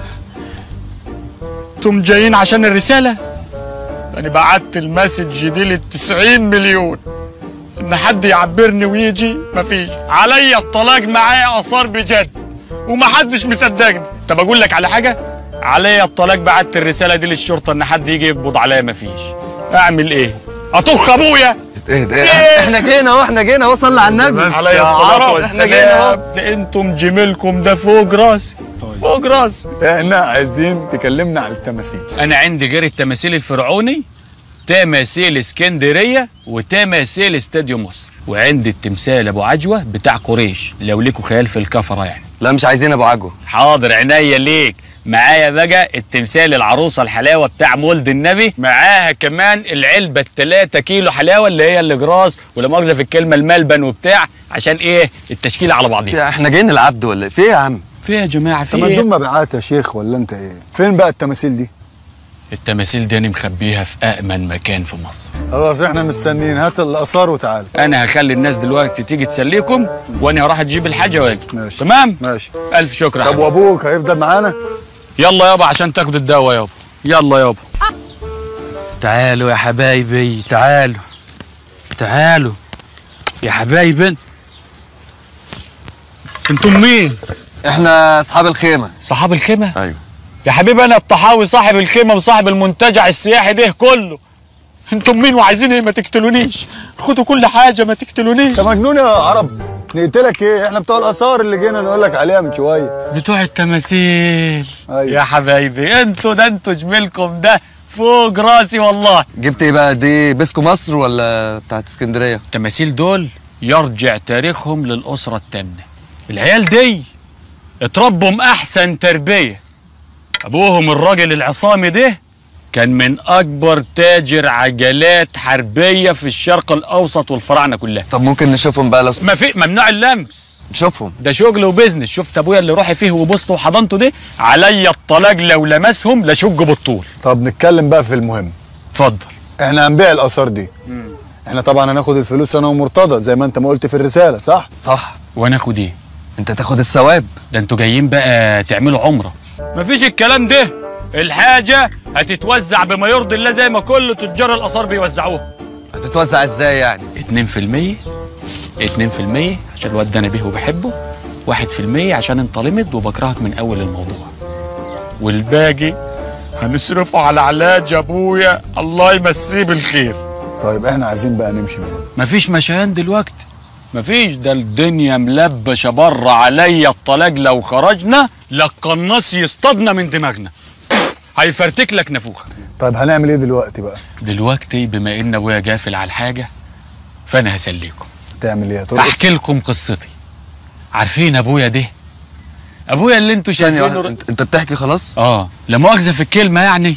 انتم جايين عشان الرسالة انا بعت المسج دي لل 90 مليون ان حد يعبرني ويجي مفيش عليا الطلاق معايا اثار بجد ومحدش مصدقني طب اقول لك على حاجة عليا الطلاق بعت الرسالة دي للشرطة ان حد يجي يقبض عليا مفيش اعمل ايه اطخ ابويا اهدى اهدى احنا جينا اهو احنا جينا اهو صلي على النبي عليه الصلاة احنا جينا اهو والسلام ده انتم جميلكم ده فوق راسي فوق راسي احنا عايزين تكلمنا عن التماثيل انا عندي غير التماثيل الفرعوني تماثيل اسكندريه وتماثيل استاديو مصر وعندي التمثال ابو عجوه بتاع قريش لو ليكوا خيال في الكفره يعني لا مش عايزين ابو عجوه حاضر عينيا ليك معايا بقى التمثال العروسه الحلاوه بتاع مولد النبي معاها كمان العلبه التلاتة كيلو حلاوه اللي هي الاجراس ولا مؤاخذه في الكلمه الملبن وبتاع عشان ايه التشكيله على بعضيها احنا جايين العبد ولا ايه في ايه يا عم في يا جماعه في طب ايه دول مبيعات يا شيخ ولا انت ايه فين بقى التماثيل دي التماثيل دي انا مخبيها في امن مكان في مصر خلاص احنا مستنيين هات الاثار وتعال انا هخلي الناس دلوقتي تيجي تسليكم وانا هروح اجيب الحاجه واجي ماشي تمام ماشي الف شكر يا طب حبيبي. وابوك هيفضل معانا يلا يابا عشان تاخدوا الدواء يابا يلا يابا تعالوا يا حبايبي تعالوا تعالوا يا حبايبي انتم مين احنا اصحاب الخيمه صحاب الخيمه ايوه يا حبيبي انا الطحاوي صاحب الخيمه وصاحب المنتجع السياحي ده كله انتم مين وعايزين ايه ما تقتلونيش خدوا كل حاجه ما تقتلونيش انت مجنون يا عرب نقتلك ايه احنا بتوع الاثار اللي جينا نقول لك عليها من شويه بتوع التماثيل أيوة. يا حبايبي انتوا ده انتوا جميلكم ده فوق راسي والله جبت ايه بقى دي بيسكو مصر ولا بتاعت اسكندريه التماثيل دول يرجع تاريخهم للأسرة الثامنة العيال دي اتربوا أحسن تربية أبوهم الراجل العصامي ده كان من أكبر تاجر عجلات حربية في الشرق الأوسط والفراعنة كلها طب ممكن نشوفهم بقى لو ما في ممنوع اللمس نشوفهم ده شغل وبزنس شفت ابويا اللي روحي فيه وبوسته وحضنته ده عليا الطلاق لو لمسهم لشق بالطول طب نتكلم بقى في المهم اتفضل احنا هنبيع الاثار دي احنا طبعا هناخد الفلوس انا ومرتضى زي ما انت ما قلت في الرساله صح صح وانا اخد ايه انت تاخد الثواب ده انتوا جايين بقى تعملوا عمره مفيش الكلام ده الحاجه هتتوزع بما يرضي الله زي ما كل تجار الاثار بيوزعوها هتتوزع ازاي يعني 2% 2% عشان الواد ده انا بيه وبحبه 1% عشان انت لمد وبكرهك من اول الموضوع والباقي هنصرفه على علاج ابويا الله يمسيه بالخير طيب احنا عايزين بقى نمشي من هنا مفيش مشيان دلوقتي مفيش ده الدنيا ملبشه بره عليا الطلاق لو خرجنا لا القناص يصطادنا من دماغنا هيفرتك لك نافوخه طيب هنعمل ايه دلوقتي بقى دلوقتي بما ان ابويا جافل على الحاجه فانا هسليكم تعمل ايه ترقص احكي لكم قصتي عارفين ابويا ده ابويا اللي انتوا شايفينه واحدة، انت, انت بتحكي خلاص اه لا مؤاخذه في الكلمه يعني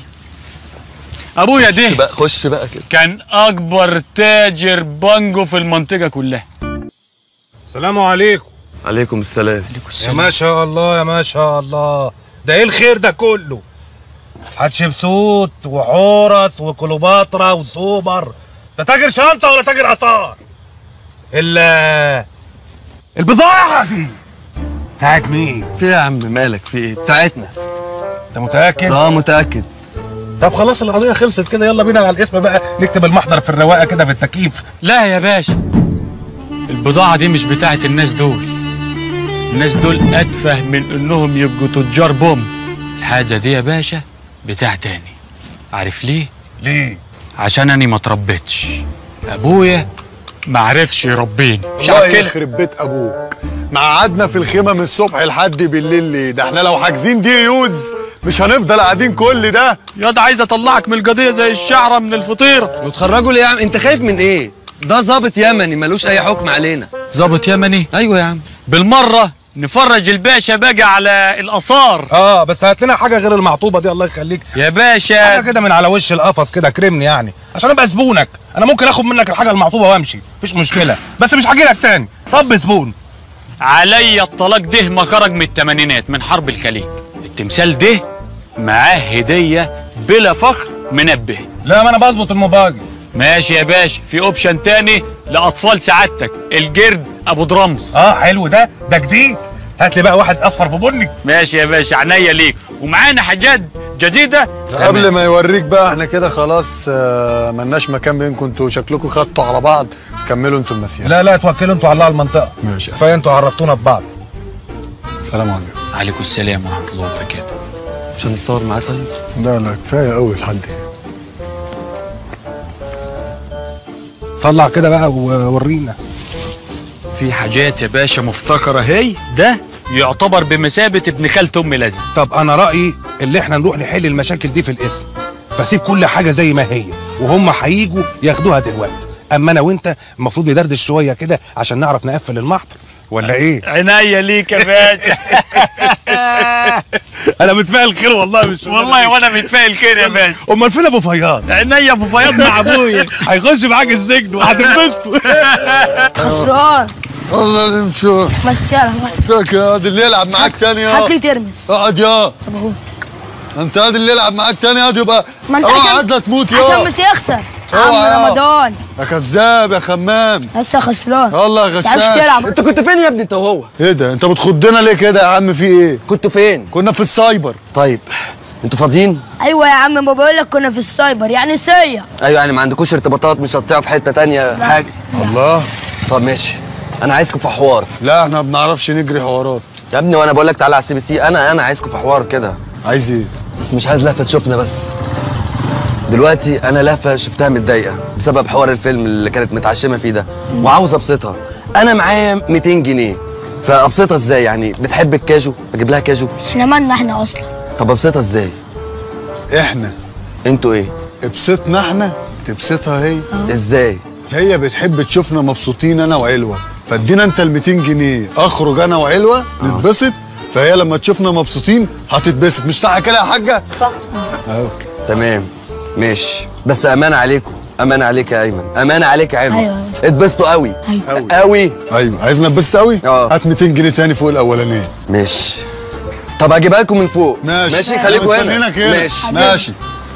ابويا خش ده بقى خش بقى كده كان اكبر تاجر بانجو في المنطقه كلها السلام عليكم عليكم السلام يا ما شاء الله يا ما شاء الله ده ايه الخير ده كله حتشبسوت وحورس وكليوباترا وسوبر ده تاجر شنطه ولا تاجر اثار ال البضاعه دي بتاعت مين في إيه يا عم مالك في ايه بتاعتنا انت متاكد اه متاكد طب خلاص القضيه خلصت كده يلا بينا على الاسم بقى نكتب المحضر في الرواقه كده في التكييف لا يا باشا البضاعة دي مش بتاعت الناس دول الناس دول أتفه من إنهم يبقوا تجار بوم الحاجة دي يا باشا بتاع تاني عارف ليه؟ ليه؟ عشان أنا ما تربيتش أبويا ما عرفش يربيني مش الله عارف كده يخرب بيت ابوك مقعدنا في الخيمه من الصبح لحد بالليل ليه ده احنا لو حاجزين دي يوز مش هنفضل قاعدين كل ده ياض عايز اطلعك من القضيه زي الشعره من الفطيره وتخرجوا ليه يا عم انت خايف من ايه ده ظابط يمني ملوش اي حكم علينا ظابط يمني ايوه يا عم بالمره نفرج الباشا بقى على الاثار اه بس هات لنا حاجه غير المعطوبه دي الله يخليك يا باشا حاجه كده من على وش القفص كده كرمني يعني عشان ابقى زبونك انا ممكن اخد منك الحاجه المعطوبه وامشي مفيش مشكله بس مش هاجي لك تاني رب زبون عليا الطلاق ده ما خرج من الثمانينات من حرب الخليج التمثال ده معاه هديه بلا فخر منبه لا ما انا بظبط المباجي ماشي يا باشا في اوبشن تاني لاطفال سعادتك الجرد ابو درمز اه حلو ده ده جديد هات لي بقى واحد اصفر في بني ماشي يا باشا عينيا ليك ومعانا حاجات جديده قبل ما يوريك بقى احنا كده خلاص آه، ملناش مكان بينكم انتوا شكلكم خدتوا على بعض كملوا انتوا المسيره لا لا توكلوا انتوا على الله المنطقه ماشي كفايه انتوا عرفتونا ببعض سلام عليكم عليكم السلام ورحمه الله وبركاته عشان نتصور معاه طيب لا لا كفايه قوي لحد كده طلع كده بقى وورينا في حاجات يا باشا مفتكره هي ده يعتبر بمثابه ابن خالة امي لازم طب انا رايي اللي احنا نروح نحل المشاكل دي في الاسم فسيب كل حاجه زي ما هي وهم هيجوا ياخدوها دلوقتي اما انا وانت المفروض ندردش شويه كده عشان نعرف نقفل المحضر ولا ايه عناية ليك يا باشا انا متفائل خير والله مش والله وانا متفائل كده يا باشا امال فين ابو فياض عينيا ابو فياض مع ابويا هيخش معاك السجن وهتنبسطوا خسران الله نمشي بس يلا فاك يا واد اللي يلعب معاك تاني يا هات لي ترمس اقعد يا طب اهو انت هاد اللي يلعب معاك تاني يا يبقى ما انت اوعى عشان عاد لا تموت يا عشان بتخسر اوعى يا. عم رمضان يا كذاب يا خمام لسه خسران والله يا تعرفش غشاش تلعب انت كنت فين يا ابني انت وهو ايه ده انت بتخضنا ليه كده يا عم في ايه كنتوا فين كنا في السايبر طيب انتوا فاضيين ايوه يا عم ما بقول لك كنا في السايبر يعني سيا ايوه يعني ما عندكوش ارتباطات مش هتصيعوا في حته تانية لا. حاجه الله طب ماشي انا عايزكم في حوار لا احنا ما بنعرفش نجري حوارات يا ابني وانا بقول لك تعالى على السي بي سي انا انا عايزكم في حوار كده عايز ايه بس مش عايز لهفه تشوفنا بس دلوقتي انا لهفه شفتها متضايقه بسبب حوار الفيلم اللي كانت متعشمه فيه ده وعاوز ابسطها انا معايا 200 جنيه فابسطها ازاي يعني بتحب الكاجو اجيب لها كاجو احنا مالنا احنا اصلا طب ابسطها ازاي احنا انتوا ايه ابسطنا احنا تبسطها هي ازاي هي بتحب تشوفنا مبسوطين انا وعلوه فادينا انت ال 200 جنيه اخرج انا وعلوه نتبسط فهي لما تشوفنا مبسوطين هتتبسط مش صح كده يا حاجه صح اهو تمام ماشي بس امانه عليكم امانه عليك يا ايمن امانه عليك يا علوه أيوة. اتبسطوا قوي قوي قوي ايوه عايزنا نتبسط قوي اه هات 200 جنيه تاني فوق الاولانيه ماشي طب هجيبها لكم من فوق ماشي ماشي خليكم هنا مستنيينك هنا ماشي ماشي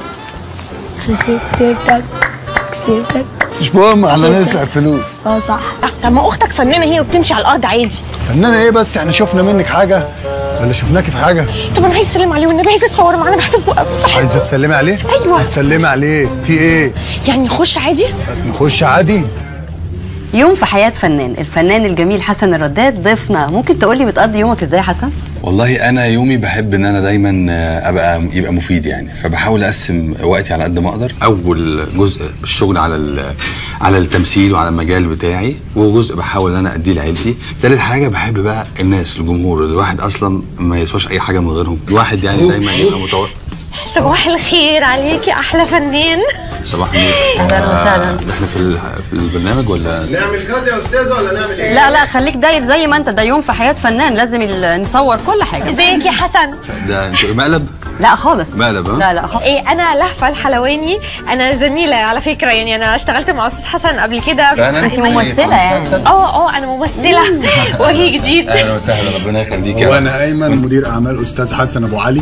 كسبتك كسبتك مش مهم احنا كسبتك. نسرق فلوس اه صح طب ما اختك فنانه هي وبتمشي على الارض عادي فنانة ايه بس احنا شفنا منك حاجه ولا شفناكي في حاجه طب انا عايز اسلم عليه والنبي عايز اتصور معاه انا بحبه قوي عايزه تسلمي عليه أيوة. هتسلمي عليه في ايه يعني نخش عادي نخش عادي يوم في حياة فنان الفنان الجميل حسن الرداد ضيفنا ممكن تقولي بتقضي يومك ازاي يا حسن؟ والله انا يومي بحب ان انا دايما آه، ابقى يبقى مفيد يعني فبحاول اقسم وقتي على قد ما اقدر اول جزء بالشغل على ال- على التمثيل وعلى المجال بتاعي وجزء بحاول ان انا اديه لعيلتي تالت حاجه بحب بقى الناس الجمهور الواحد اصلا ما يسواش اي حاجه من غيرهم الواحد يعني دايما يبقى متوقع صباح الخير عليكي احلى فنان صباح النور أهلاً آه، وسهلاً. احنا في ال- في البرنامج ولا نعمل كات يا استاذه ولا نعمل لا لا خليك داير زي ما انت ده يوم في حياة فنان لازم ال- نصور كل حاجة ازيك يا حسن ده انتوا مقلب لا خالص مقلب ها لا لا خالص ايه انا لهفه الحلواني انا زميله على فكره يعني انا اشتغلت مع استاذ حسن قبل كده فعلاً؟ انت ممثلة يعني اه اه انا ممثله وجه جديد اهلا وسهلا ربنا يخليك هو انا ايمن مدير اعمال استاذ حسن ابو علي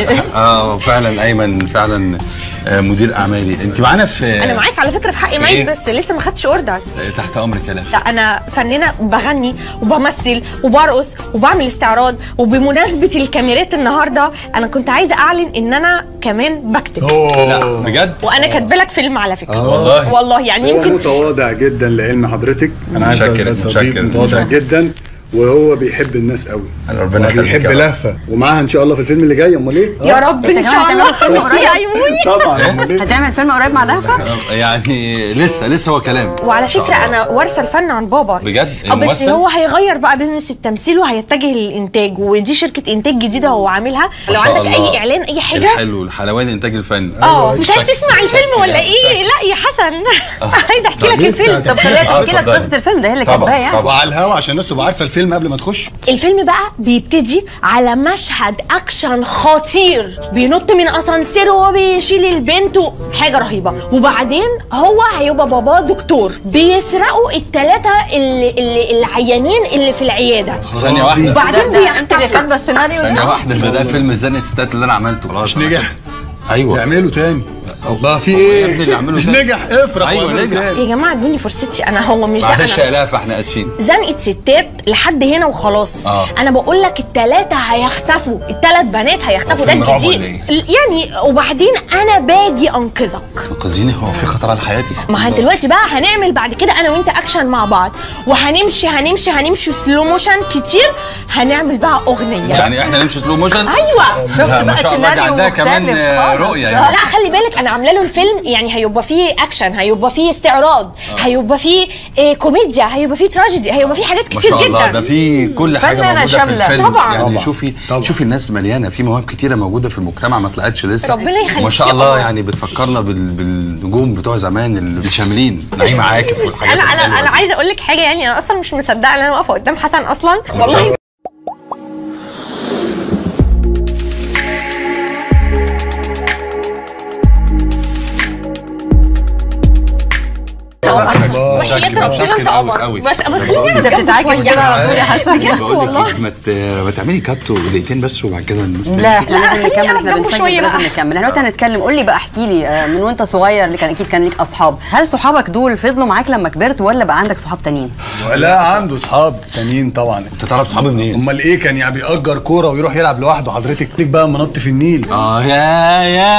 اه فعلا ايمن فعلا آه، مدير اعمالي انت معانا في انا معاك على فكره في حق في مايك إيه؟ بس لسه ما خدتش اوردر تحت امرك يا لهفة. لا انا فنانه بغني وبمثل وبرقص وبعمل استعراض وبمناسبه الكاميرات النهارده انا كنت عايزه اعلن ان انا كمان بكتب لا بجد وانا كاتبه لك فيلم على فكره آه. والله؟ والله يعني هو يمكن متواضع جدا لعلم حضرتك انا عارف متشكر، ده صديق متشكر. متواضع جدا وهو بيحب الناس قوي ربنا يخليك بيحب يا رب. لهفه ومعاها ان شاء الله في الفيلم اللي جاي امال ايه يا رب ان شاء الله ميرسي يا ايموني طبعا امال ايه هتعمل فيلم قريب مع لهفة؟ آه، يعني لسه لسه هو كلام وعلى إن شاء فكره الله. انا وارثه الفن عن بابا بجد اه بس الممثل؟ هو هيغير بقى بيزنس التمثيل وهيتجه للانتاج ودي شركه انتاج جديده هو عاملها ما لو شاء عندك الله. اي اعلان اي حاجه الحلو الحلواني الانتاج الفني اه مش عايز شك- تسمع الفيلم ولا ايه لا يا حسن عايز احكي لك الفيلم طب خليها آه، تحكي لك اتفضلي. قصة الفيلم ده هي اللي طبعاً، كاتباها يعني طبعاً. وعلى الهوا عشان الناس تبقى عارفه الفيلم قبل ما تخش الفيلم بقى بيبتدي على مشهد اكشن خطير بينط من اسانسير وهو بيشيل البنت و- حاجه رهيبه وبعدين هو هيبقى باباه دكتور بيسرقوا الثلاثه اللي, اللي العيانين اللي في العياده ثانية واحدة وبعدين ده- ده انت اللي بيختفوا كاتبه السيناريو ثانية ده واحدة ده ده فيلم زنقة ستات اللي انا عملته مش نجح ايوه نعمله تاني الله في يا ايه ابني اللي عمله مش تاني. نجح افرح أيوة، واعمله نجح. تاني. يا جماعه ادوني فرصتي انا هو مش ده معلش أنا. يا لهفة احنا اسفين زنقه ستات لحد هنا وخلاص آه. انا بقول لك التلاتة هيختفوا التلات بنات هيختفوا ده فيلم رعب الجديد ولا إيه؟ يعني وبعدين انا باجي انقذك انقذيني هو في خطر على حياتي ما هن دلوقتي بقى هنعمل بعد كده انا وانت اكشن مع بعض وهنمشي هنمشي هنمشي سلو موشن كتير هنعمل بقى اغنيه يعني احنا نمشي سلو موشن ايوه ده ما شاء الله دي عندها كمان آه، رؤية يعني لا خلي بالك انا عامله له الفيلم يعني هيبقى فيه اكشن هيبقى فيه استعراض هيبقى فيه إيه كوميديا هيبقى فيه تراجيدي هيبقى فيه حاجات ما كتير شاء الله جدا ده في كل حاجه فنانة موجوده شاملة. في الفيلم طبعاً. يعني طبعاً. شوفي شوفي الناس مليانه في مواهب كتيره موجوده في المجتمع ما طلعتش لسه ربنا يخليك ما شاء يا الله قمر. يعني بتفكرنا بال... بالنجوم بتوع زمان اللي شاملين نعيم عاكف بس والحاجات انا انا الحلوة انا دي. عايزه اقول لك حاجه يعني انا اصلا مش مصدقه ان انا واقفه قدام حسن اصلا والله وحياة ربنا انت قمر ما ت- ما تخليني انا بجد شوية. بجد بقول والله لك ما ت- ما تعملي كابتو دقيقتين بس وبعد كده الناس لا احنا لازم نكمل احنا جنبه بنسجل شوية لازم بقى. نكمل احنا دلوقتي هنتكلم قول لي بقى احكي لي آه، من وانت صغير اللي كان اكيد كان ليك اصحاب هل صحابك دول فضلوا معاك لما كبرت ولا بقى عندك صحاب تانيين لا عنده اصحاب تانيين طبعا انت تعرف صحابي منين؟ امال ايه كان يعني بيأجر كوره ويروح يلعب لوحده حضرتك ليك بقى منط في النيل اه يا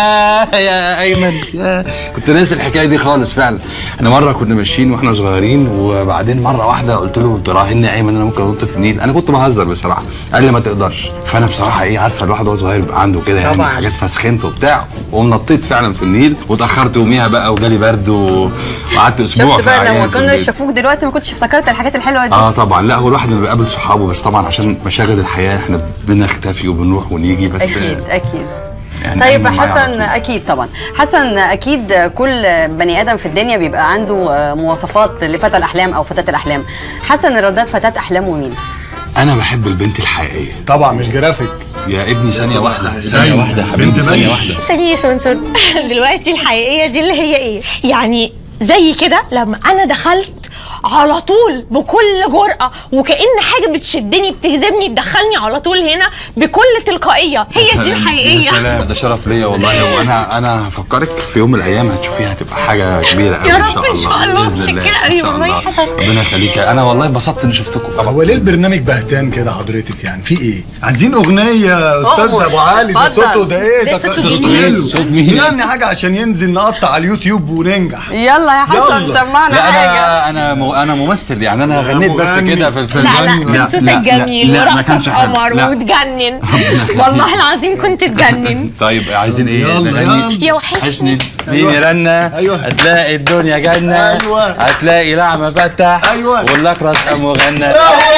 يا يا ايمن يا كنت ناسي الحكايه دي خالص فعلا احنا مره كنا ماشيين واحنا صغيرين وبعدين مره واحده قلت له تراهني يا ايمن انا ممكن انط في النيل انا كنت بهزر بصراحه قال لي ما تقدرش فانا بصراحه ايه عارفه الواحد وهو صغير بيبقى عنده كده يعني طبعاً. حاجات فسخنت وبتاع ونطيت فعلا في النيل واتاخرت يوميها بقى وجالي برد و- وقعدت اسبوع شفت في بقى لما العيان في كنا البيت. شافوك دلوقتي ما كنتش افتكرت الحاجات الحلوه دي اه طبعا لا هو الواحد لما بيقابل صحابه بس طبعا عشان مشاغل الحياه احنا بنختفي وبنروح ونيجي بس اكيد اكيد يعني طيب أهم معايا على حسن اكيد طبعا حسن اكيد كل بني ادم في الدنيا بيبقى عنده آه، مواصفات لفتى الاحلام او فتاه الاحلام حسن الرداد فتاه احلامه مين انا بحب البنت الحقيقيه طبعا مش جرافيك يا ابني ثانيه واحده ثانيه واحده يا حبيبي ثانيه واحده ثانية يا سونسون دلوقتي الحقيقية دي اللي هي ايه؟ يعني زي كده لما انا دخلت على طول بكل جرأة وكأن حاجة بتشدني بتجذبني تدخلني على طول هنا بكل تلقائية هي دي يا الحقيقية سلام ده شرف ليا والله وانا انا هفكرك في يوم من الايام هتشوفيها هتبقى حاجه كبيره قوي يا ان رب شاء إن شاء الله الله. باذن الله متشكرة ان قوي شاء والله يا الله حسن. ربنا يخليك انا والله اتبسطت اني شفتكم هو ليه البرنامج بهتان كده حضرتك يعني في ايه عايزين اغنيه يا استاذ أؤمر. ابو علي ده اتفضل. صوته ده ايه ده ده صوته صوته جميل. حلو صوت مين؟ يعني حاجه عشان ينزل نقطع على اليوتيوب وننجح يلا يا حسن يلا. سمعنا لا حاجه انا انا م... انا ممثل يعني انا غنيت بس مغني. كده في الفيلم لا لا كان صوتك جميل لا، ما ورقصك كانش حلو. قمر لا. وتجنن والله العظيم كنت تجنن طيب عايزين ايه يلا، نغني؟ يلا. يا وحشني حشني اديني رنه أيوة. هتلاقي الدنيا جنه أيوة. هتلاقي لعمه فتح أيوة. والاكرس قام وغنى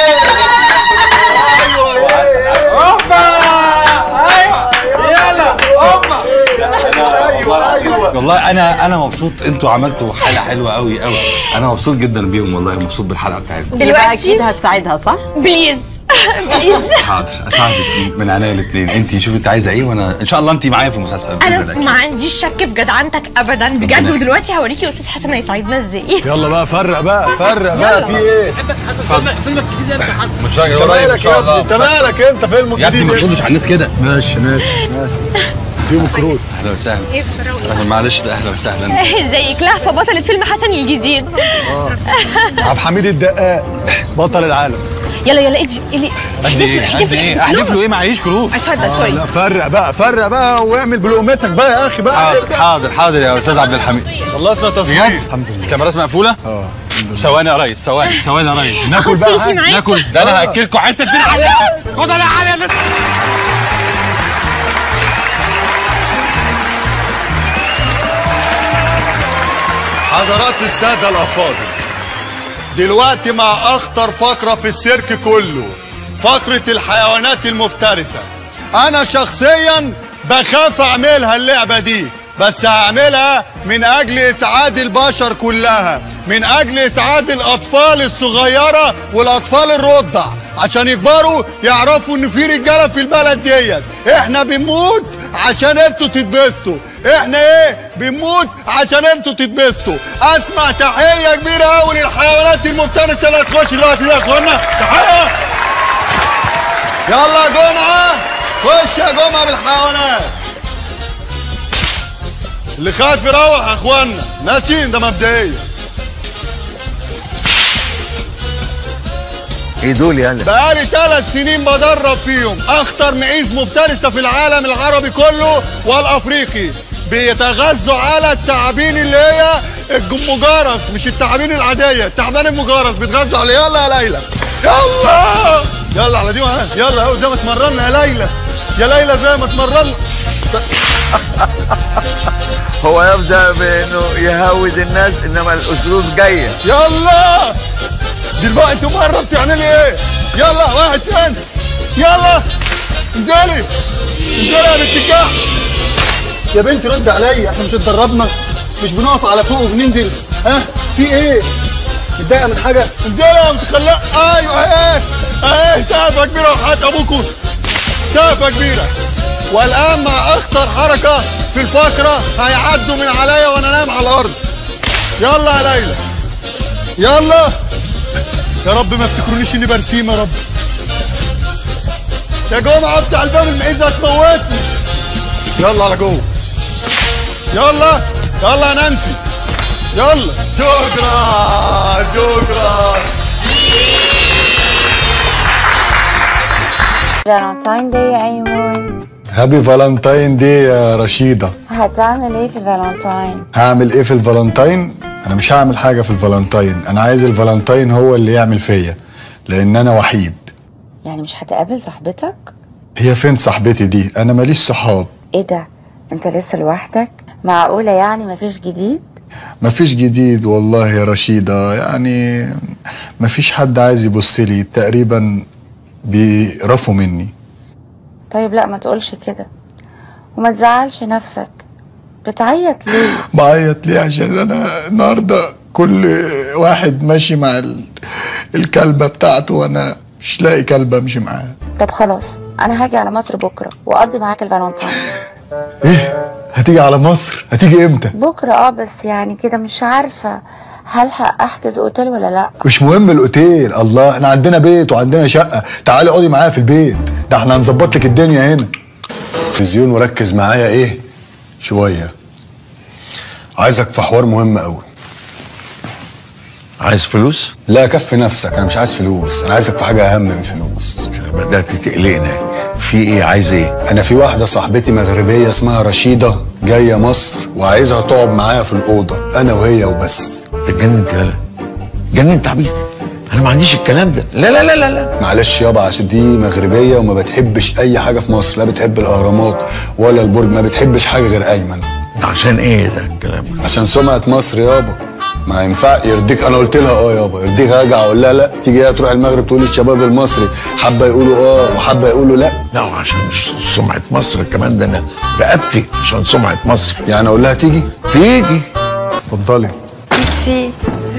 والله انا انا مبسوط انتوا عملتوا حلقه حلوه قوي قوي انا مبسوط جدا بيهم والله مبسوط بالحلقه بتاعتكم يبقى اكيد هتساعدها صح بليز بليز حاضر اساعدك من عينيا الاثنين انت شوفي انت عايزه ايه وانا ان شاء الله انت معايا في المسلسل باذن انا الله ما عنديش شك في جدعنتك ابدا بجد ربنا ودلوقتي هوريكي يا استاذ حسن هيساعدنا ازاي يلا بقى فرق بقى فرق بقى في ايه فيلمك الجديد انت حسن متشكر انت قريب ان مالك شاء يا الله ابني انت مالك انت فيلم يا ابني ما جديد تردش على الناس كده ماشي ماشي ماشي اديهم كروت اهلا وسهلا أهلا، معلش ده اهلا وسهلا ازيك لهفه بطلة فيلم حسن الجديد عبد الحميد الدقاق بطل العالم يلا يلا ادي اللي قد ايه قد ايه احلف له ايه معيش كروت اتفضل لا سوري فرق بقى فرق بقى واعمل بلقمتك بقى يا اخي بقى حاضر حاضر حاضر يا استاذ عبد الحميد خلصنا تصوير بجد الحمد لله الكاميرات مقفوله اه ثواني يا ريس ثواني ثواني يا ريس ناكل بقى سيدي حاجة. معاك. ناكل ده انا هاكلكم حته دي خد انا عليا بس حضرات السادة الأفاضل دلوقتي مع أخطر فقرة في السيرك كله فقرة الحيوانات المفترسة أنا شخصيا بخاف أعملها اللعبة دي بس هعملها من أجل إسعاد البشر كلها من أجل إسعاد الأطفال الصغيرة والأطفال الرضع عشان يكبروا يعرفوا إن في رجالة في البلد ديت إحنا بنموت عشان انتوا تتبسطوا احنا ايه بنموت عشان انتوا تتبسطوا اسمع تحيه كبيره قوي للحيوانات المفترسه اللي هتخش دلوقتي دي يا اخوانا تحيه يلا يا جمعه خش يا جمعه بالحيوانات اللي خايف يروح يا اخوانا ماشيين ده مبدئيا ايه دول يالا بقالي ثلاث سنين بدرب فيهم اخطر معيز مفترسه في العالم العربي كله والافريقي بيتغذوا على التعابين اللي هي المجرس مش التعابين العاديه التعبان المجرس بيتغذوا عليه يلا يا ليلى يلا يلا على دي وها. يلا اهو زي ما اتمرنا يا ليلى يا ليلى زي ما اتمرنا هو يبدا بانه يهود الناس انما الاسلوب جايه يلا دلوقتي مرة بتعملي ايه؟ يلا واحد تاني يلا انزلي انزلي يا بنت الجح يا بنت رد عليا احنا مش اتدربنا مش بنقف على فوق وبننزل ها في ايه؟ متضايقة من حاجة؟ انزلي يا متخلقة ايوه اهي اهي سقفة كبيرة وحياة ابوكم سقفة كبيرة والان مع اخطر حركة في الفقرة هيعدوا من عليا وانا نايم على الارض يلا يا ليلى يلا يا رب ما افتكرونيش اني برسيم يا رب يا جمعة بتاع الباب المعيزة هتموتني يلا على جوه يلا يلا يا نانسي يلا شكرا شكرا فالنتاين داي يا ايمون هابي فالنتاين دي يا رشيدة هتعمل ايه في الفالنتاين هعمل ايه في الفالنتاين انا مش هعمل حاجة في الفالنتاين انا عايز الفالنتاين هو اللي يعمل فيا لان انا وحيد يعني مش هتقابل صاحبتك هي فين صاحبتي دي انا ماليش صحاب ايه ده انت لسه لوحدك معقوله يعني مفيش جديد مفيش جديد والله يا رشيدة يعني مفيش حد عايز يبص لي تقريبا بيقرفوا مني طيب لا ما تقولش كده وما تزعلش نفسك بتعيط ليه بعيط ليه عشان انا النهارده كل واحد ماشي مع ال- الكلبة بتاعته وانا مش لاقي كلبة امشي معاها طب خلاص انا هاجي على مصر بكره واقضي معاك الفالنتاين هتيجي على مصر هتيجي امتى بكره اه بس يعني كده مش عارفه هلحق احجز اوتيل ولا لا مش مهم الاوتيل الله احنا عندنا بيت وعندنا شقة تعالي اقعدي معايا في البيت ده احنا هنظبط لك الدنيا هنا تلفزيون وركز معايا ايه شوية عايزك في حوار مهم قوي عايز فلوس؟ لا كفي نفسك انا مش عايز فلوس انا عايزك في حاجة اهم من الفلوس بدأت تقلقنا في ايه عايز ايه؟ انا في واحدة صاحبتي مغربية اسمها رشيدة جاية مصر وعايزها تقعد معايا في الأوضة انا وهي وبس اتجننت يالا جننت عبيط انا ما عنديش الكلام ده لا لا لا لا لا معلش يابا عشان دي مغربية وما بتحبش أي حاجة في مصر لا بتحب الأهرامات ولا البرج ما بتحبش حاجة غير أيمن ده عشان ايه ده الكلام عشان سمعة مصر يابا ما ينفع يرضيك انا قلت لها اه يابا يرضيك ارجع اقول لها لا تيجي هي تروح المغرب تقول الشباب المصري حبه يقولوا اه وحبه يقولوا لا لا وعشان سمعة مصر كمان ده انا رقبتي عشان سمعة مصر يعني اقول لها تيجي تيجي اتفضلي ميرسي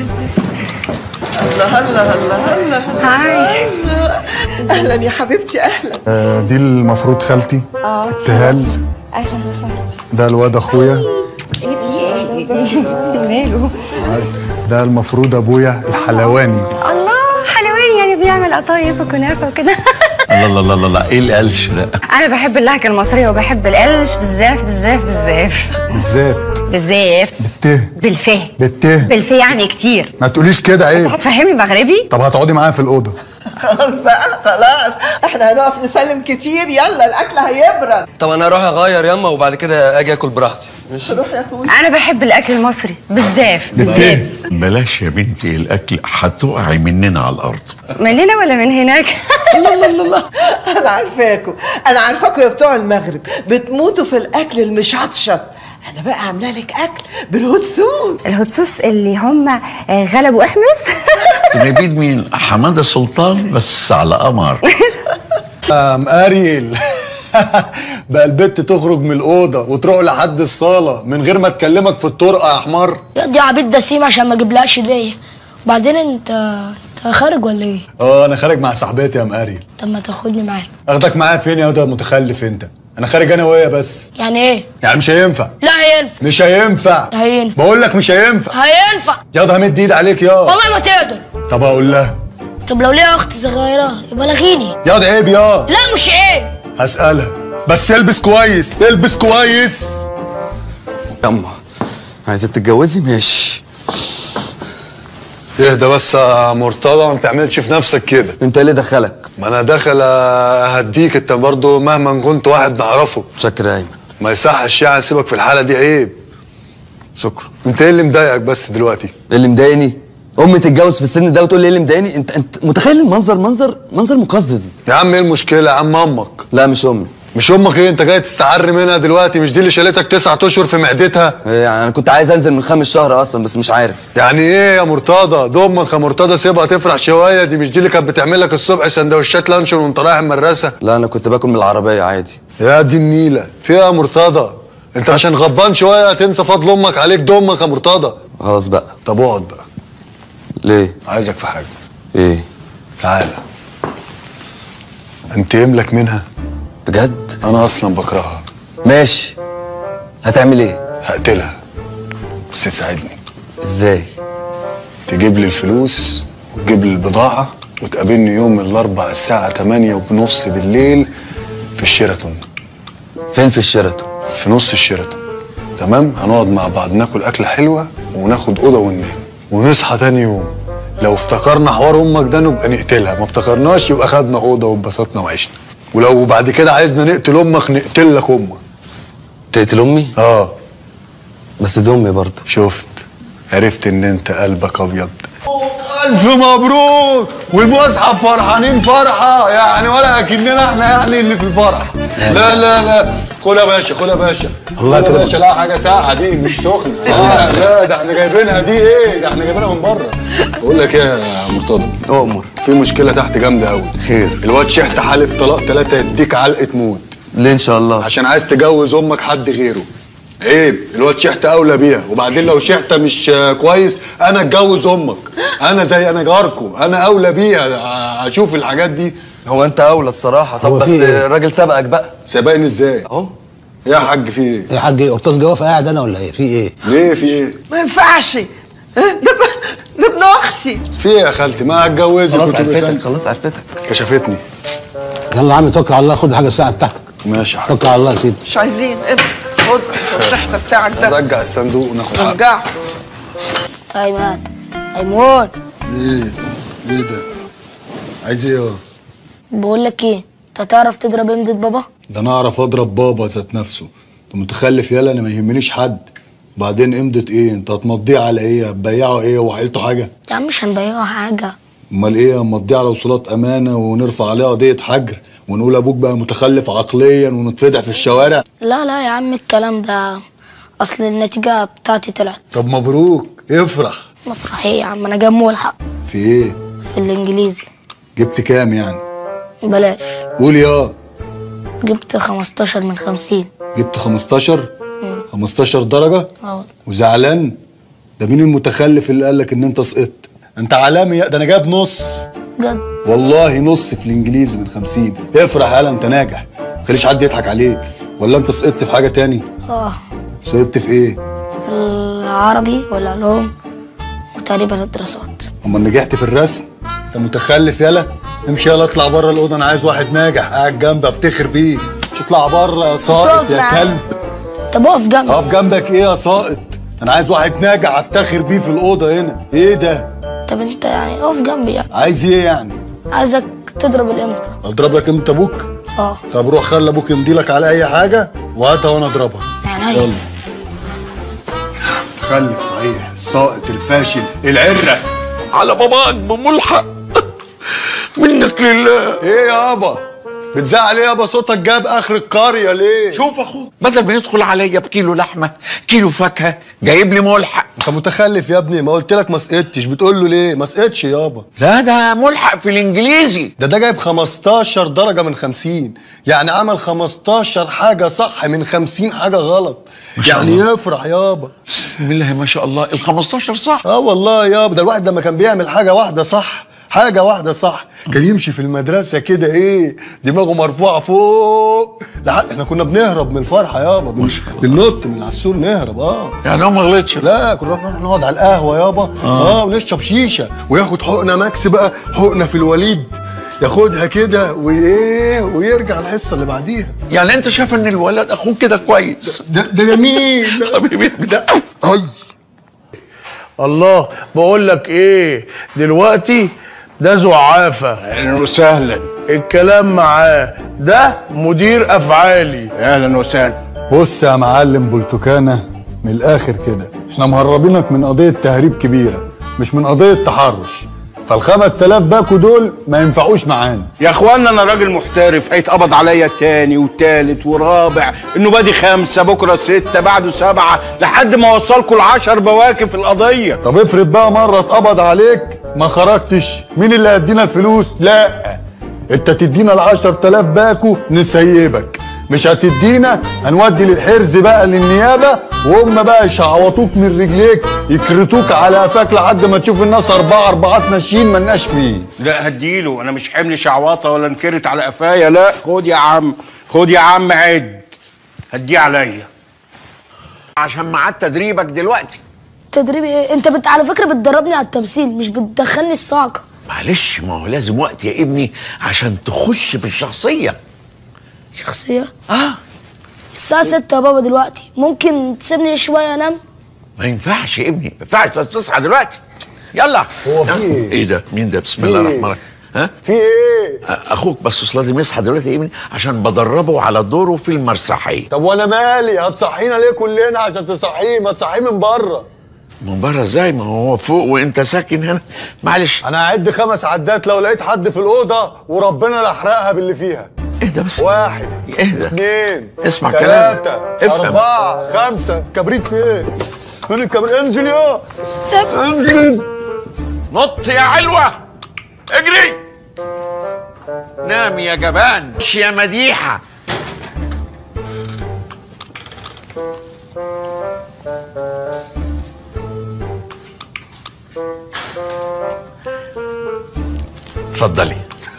الله الله الله الله هاي اهلا يا حبيبتي اهلا آه دي المفروض خالتي اه ابتهال اهلا وسهلا ده الواد اخويا ايه في ايه ماله ده المفروض ابويا الحلواني الله حلواني يعني بيعمل قطايف وكنافه وكده الله الله الله الله ايه القلش ده انا بحب اللهجه المصريه وبحب القلش بالزاف بالزاف بالزاف بالذات بالزاف ته بالفه بالته بالفه يعني كتير ما تقوليش كده عيب هتفهمني مغربي طب هتقعدي معايا في الاوضه خلاص بقى خلاص احنا هنقف نسلم كتير يلا الاكل هيبرد طب انا اروح اغير ياما وبعد كده اجي اكل براحتي ماشي روح يا اخوي انا بحب الاكل المصري بالزاف بالته بلاش يا بنتي الاكل هتقعي مننا على الارض من هنا ولا من هناك لا لا لا لا انا عارفاكم انا عارفاكم يا بتوع المغرب بتموتوا في الاكل المشطشط انا بقى عامله لك اكل بالهوت سوس الهوت صوص اللي هم آه، غلبوا احمس تجيبين مين حماده سلطان بس على قمر ام اريل بقى البت تخرج من الاوضه وتروح لحد الصاله من غير ما تكلمك في الطرقه يا حمار دي عبيط دسيم عشان ما اجيبلهاش هديه وبعدين انت انت خارج ولا ايه؟ اه انا خارج مع صاحبتي يا ام اريل طب ما تاخدني معاك اخدك معايا فين يا واد يا متخلف انت انا خارج انا وهي بس يعني ايه؟ يعني مش هينفع لا هينفع مش هينفع هينفع بقول لك مش هينفع هينفع ياض همد ايد عليك يا والله ما تقدر طب اقول لها طب لو ليا اخت صغيره يبقى لغيني ياض عيب يا لا مش عيب هسألها بس البس كويس البس كويس يما عايزة تتجوزي ماشي اهدى بس يا مرتضى ما تعملش في نفسك كده انت ايه اللي دخلك ما انا داخل اهديك انت برضه مهما كنت واحد نعرفه شكرا يا ايمن ما يصحش يعني سيبك في الحاله دي عيب شكرا انت ايه اللي مضايقك بس دلوقتي ايه اللي مضايقني امي تتجوز في السن ده وتقول لي ايه اللي مضايقني انت انت متخيل المنظر منظر منظر مقزز يا عم ايه المشكله يا عم امك لا مش امي مش امك ايه انت جاي تستعر منها دلوقتي مش دي اللي شالتك تسعة اشهر في معدتها إيه يعني انا كنت عايز انزل من خامس شهر اصلا بس مش عارف يعني ايه يا مرتضى ده امك يا مرتضى سيبها تفرح شويه دي مش دي اللي كانت بتعمل لك الصبح سندوتشات لانشون وانت رايح المدرسه لا انا كنت باكل من العربيه عادي يا دي النيله في ايه يا مرتضى انت عشان غضبان شويه تنسى فضل امك عليك ده امك يا مرتضى خلاص بقى طب اقعد بقى ليه عايزك في حاجه ايه تعالى انتقم لك منها بجد انا اصلا بكرهها ماشي هتعمل ايه هقتلها بس تساعدني ازاي تجيب لي الفلوس وتجيب لي البضاعه وتقابلني يوم الاربع الساعه 8 وبنص بالليل في الشيراتون فين في الشيراتون في نص الشيراتون تمام هنقعد مع بعض ناكل اكله حلوه وناخد اوضه وننام ونصحى تاني يوم لو افتكرنا حوار امك ده نبقى نقتلها ما افتكرناش يبقى خدنا اوضه واتبسطنا وعشنا ولو بعد كده عايزنا نقتل امك نقتل لك امك تقتل امي اه بس دي امي برضه شفت عرفت ان انت قلبك ابيض الف مبروك والمصحف فرحانين فرحه يعني ولا اكننا احنا يعني اللي في الفرح لا لا لا خد يا باشا خد يا باشا الله خد يا يكرمك. باشا لا حاجه ساقعه دي مش سخنه لا لا ده احنا جايبينها دي ايه ده احنا جايبينها من بره بقول لك ايه يا مرتضى اؤمر في مشكله تحت جامده قوي خير الواد شحت حالف طلاق ثلاثه يديك علقه موت ليه ان شاء الله عشان عايز تجوز امك حد غيره عيب الواد شحت اولى بيها وبعدين لو شحته مش آه، كويس انا اتجوز امك انا زي انا جاركو انا اولى بيها آه، اشوف الحاجات دي هو انت اولى الصراحه طب هو بس في إيه؟ الراجل سبقك بقى سبقني ازاي اهو يا حاج في ايه يا حاج ايه استاذ جواف قاعد انا ولا ايه في ايه ليه في ايه ما ينفعش اه، ده ب- ده ابن اختي في ايه يا خالتي ما هتجوزك خلاص وتبقي عرفتك خالتي. خلاص عرفتك كشفتني يلا يا عم توكل على الله خد حاجه الساعه بتاعتك ماشي يا حاج توكل على الله يا سيدي مش عايزين امسك خد الشحته بتاعك ده رجع الصندوق وناخد حقك رجعه ايمن ايمون ايه ايه ده عايز ايه يا بقول لك ايه انت تعرف تضرب امدة بابا ده انا اعرف اضرب بابا ذات نفسه انت متخلف يالا انا ما يهمنيش حد بعدين امضة ايه انت هتمضيه على ايه هتبيعه ايه وحيلته حاجه يا عم مش هنبيعه حاجه امال ايه هنمضيه على وصولات امانه ونرفع عليه قضيه حجر ونقول ابوك بقى متخلف عقليا ونتفضح في الشوارع لا لا يا عم الكلام ده اصل النتيجه بتاعتي طلعت طب مبروك افرح مفرح ايه يا عم انا جايب ملحق في ايه في الانجليزي جبت كام يعني بلاش قول يا جبت 15 من 50 جبت 15 15 درجه اه وزعلان ده مين المتخلف اللي قال لك ان انت سقطت انت عالمي يا- ده انا جايب نص بجد والله نص في الانجليزي من 50 افرح يالا انت ناجح ما تخليش حد يضحك عليك ولا انت سقطت في حاجه تاني اه سقطت في ايه العربي والعلوم وتقريبا الدراسات اما نجحت في الرسم انت متخلف يالا امشي يالا اطلع بره الاوضه انا عايز واحد ناجح قاعد جنبي افتخر بيه مش اطلع بره يا ساقط تقف يا معايا. كلب طب اقف جنبي اقف جنبك ايه يا ساقط انا عايز واحد ناجح افتخر بيه في الاوضه هنا ايه ده طب انت يعني اقف جنبي يعني عايز ايه يعني عايزك تضرب الامتى اضرب لك امتى ابوك اه طب روح خلي ابوك يمضي لك على اي حاجه وهاتها وانا اضربها يعني يلا تخلف صحيح الساقط الفاشل العره على باباك بملحق منك لله ايه يابا بتزعل ايه يابا صوتك جاب اخر القريه ليه شوف اخوك بدل ما يدخل عليا بكيلو لحمه كيلو فاكهه جايب لي ملحق انت متخلف يا ابني ما قلت لك ما سقطتش بتقول له ليه ما سقطش يابا لا ده ملحق في الانجليزي ده ده جايب 15 درجه من 50 يعني عمل 15 حاجه صح من 50 حاجه غلط شاء يعني الله. يفرح يابا بسم الله ما شاء الله ال 15 صح اه والله يابا ده الواحد لما كان بيعمل حاجه واحده صح حاجه واحده صح كان يمشي في المدرسه كده ايه دماغه مرفوعه فوق لحد احنا كنا بنهرب من الفرحه يابا بن... بننط من على السور نهرب اه يعني هو ما غلطش لا كنا نروح نقعد على القهوه يابا اه, آه ونشرب شيشه وياخد حقنه ماكس بقى حقنه في الوليد ياخدها كده وايه ويرجع الحصه اللي بعديها يعني انت شايف ان الولد اخوك كده كويس ده ده جميل حبيبي ده اي الله بقول لك ايه دلوقتي ده زعافه اهلا وسهلا الكلام معاه ده مدير افعالي اهلا وسهلا بص يا معلم بولتوكانة من الآخر كده احنا مهربينك من قضية تهريب كبيرة مش من قضية تحرش فال 5000 باكو دول ما ينفعوش معانا يا اخوانا انا راجل محترف هيتقبض عليا التاني والتالت ورابع انه بادي خمسه بكره سته بعده سبعه لحد ما اوصلكوا العشر بواكب في القضيه طب افرض بقى مره اتقبض عليك ما خرجتش مين اللي هيدينا الفلوس لا انت تدينا ال 10000 باكو نسيبك مش هتدينا هنودي للحرز بقى للنيابه وهم بقى يشعوطوك من رجليك يكرتوك على قفاك لحد ما تشوف الناس اربعه اربعات ماشيين ملناش فيه لا هديله انا مش حمل شعواطه ولا نكرت على قفايا لا خد يا عم خد يا عم عد هديه عليا عشان ميعاد تدريبك دلوقتي تدريب ايه انت بت... على فكره بتدربني على التمثيل مش بتدخلني الصاعقه معلش ما هو لازم وقت يا ابني عشان تخش في الشخصيه شخصيه اه الساعه 6 يا بابا دلوقتي ممكن تسيبني شويه انام ما ينفعش يا ابني ما ينفعش بس تصحى دلوقتي يلا هو في ايه؟ ايه ده مين ده بسم في الله ايه؟ الرحمن الرحيم ها في ايه اخوك بس أصل لازم يصحى دلوقتي يا ابني عشان بدربه على دوره في المسرحيه طب وانا مالي هتصحينا ليه كلنا عشان تصحيه ما تصحيه من بره من بره ازاي ما هو فوق وانت ساكن هنا معلش انا هعد خمس عدات لو لقيت حد في الاوضه وربنا لا احرقها باللي فيها ايه ده بس واحد اهدى اثنين اسمع ثلاثة كلامي. افهم. أربعة خمسة كبريت فين؟ فين الكبريت؟ انزل يا سب انزل نط يا علوة اجري نام يا جبان مش يا مديحة اتفضلي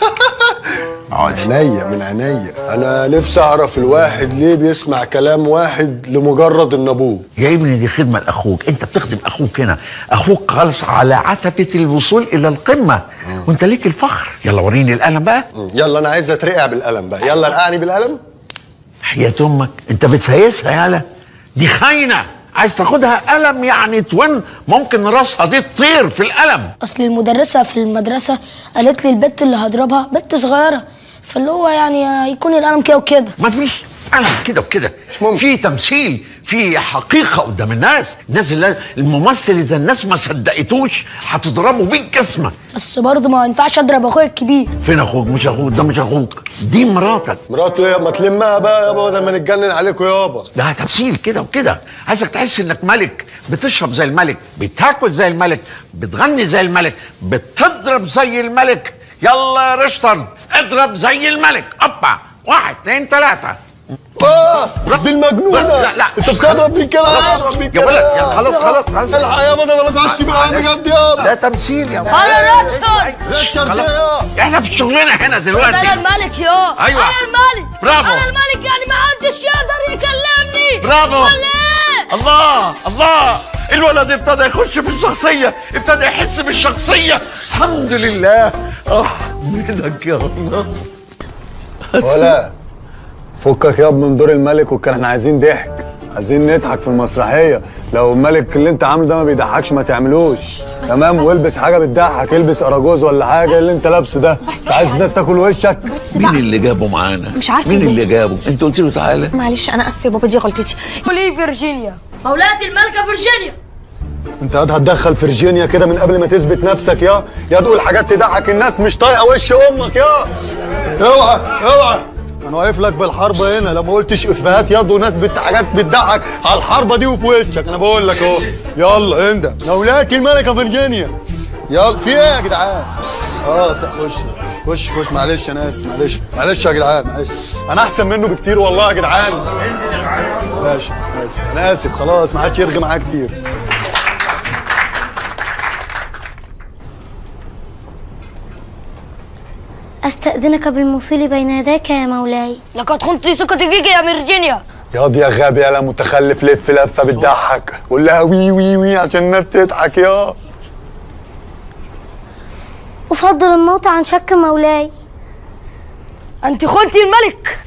عينيا من عينيا انا نفسي اعرف الواحد ليه بيسمع كلام واحد لمجرد ان ابوه يا ابني دي خدمة لأخوك أنت بتخدم أخوك هنا أخوك خالص على عتبة الوصول إلى القمة وأنت ليك الفخر يلا وريني القلم بقى يلا انا عايز اترقع بالقلم بقى يلا رقعني بالقلم حياة أمك أنت بتسيسها يالا دي خاينة عايز تاخدها قلم يعني توين ممكن راسها دي تطير في القلم اصل المدرسه في المدرسه قالت لي البت اللي هضربها بنت صغيره فاللي هو يعني هيكون القلم كده وكده ما فيش قلم كده وكده في تمثيل في حقيقة قدام الناس الناس اللي الممثل إذا الناس ما صدقتوش هتضربه بالجسمة بس برضه ما ينفعش اضرب اخويا الكبير فين أخوك مش أخوك ده مش أخوك دي مراتك مراته ايه ما تلمها بقى يابا بدل ما نتجنن عليكم يابا ده تمثيل كده وكده عايزك تحس انك ملك بتشرب زي الملك بتاكل زي الملك بتغني زي الملك بتضرب زي الملك يلا يا ريشتارد اضرب زي الملك ابا واحد اثنين ثلاثة اه دي المجنونة لا لا انت بتضرب بيه كده خلاص بتضرب بيه يا ولد يا كده. خلاص خلاص خلاص الحق يابا ده ولا تعشي بالقلم بجد يابا ده تمثيل يا انا ريتشارد ريتشارد خلاص. ايه احنا في شغلنا هنا دلوقتي انا الملك يا أيوة. انا الملك برافو. انا الملك يعني ما حدش يقدر يكلمني برافو. ولا ايه الله الله الولد ابتدى يخش في الشخصية ابتدى يحس بالشخصية الحمد لله اه بيدك يا الله ولا فكك ياب من دور الملك وكان احنا عايزين ضحك عايزين نضحك في المسرحيه لو الملك اللي انت عامله ده ما بيضحكش ما تعملوش تمام والبس حاجه بتضحك البس اراجوز ولا حاجه اللي انت لابسه ده انت عايز الناس تاكل وشك مين اللي جابه معانا مش عارفة مين ليه. اللي جابه انت قلت له تعالى معلش انا اسفه يا بابا دي غلطتي ليه فيرجينيا مولاتي الملكه فيرجينيا انت قاعد هتدخل فيرجينيا كده من قبل ما تثبت نفسك يا يا تقول حاجات تضحك الناس مش طايقه وش امك يا اوعى اوعى انا واقف لك بالحربه هنا لو ما قلتش افيهات ياض وناس بت حاجات بتضحك على الحربه دي وفي وشك انا بقول لك اهو يلا انت مولاك الملكه فيرجينيا يلا في ايه يا جدعان اه س- خش خش خش معلش انا اسف معلش معلش يا جدعان معلش انا احسن منه بكتير والله يا جدعان ماشي أنا اسف انا اسف خلاص ما حدش يرغي معايا كتير أستأذنك بالوصول بين يديك يا مولاي لقد خنت ثقتي فيك يا فيرجينيا ياض يا غبي يا متخلف لف لفه بتضحك قول لها وي وي وي عشان الناس تضحك يا أفضل الموت عن شك مولاي انت خنتي الملك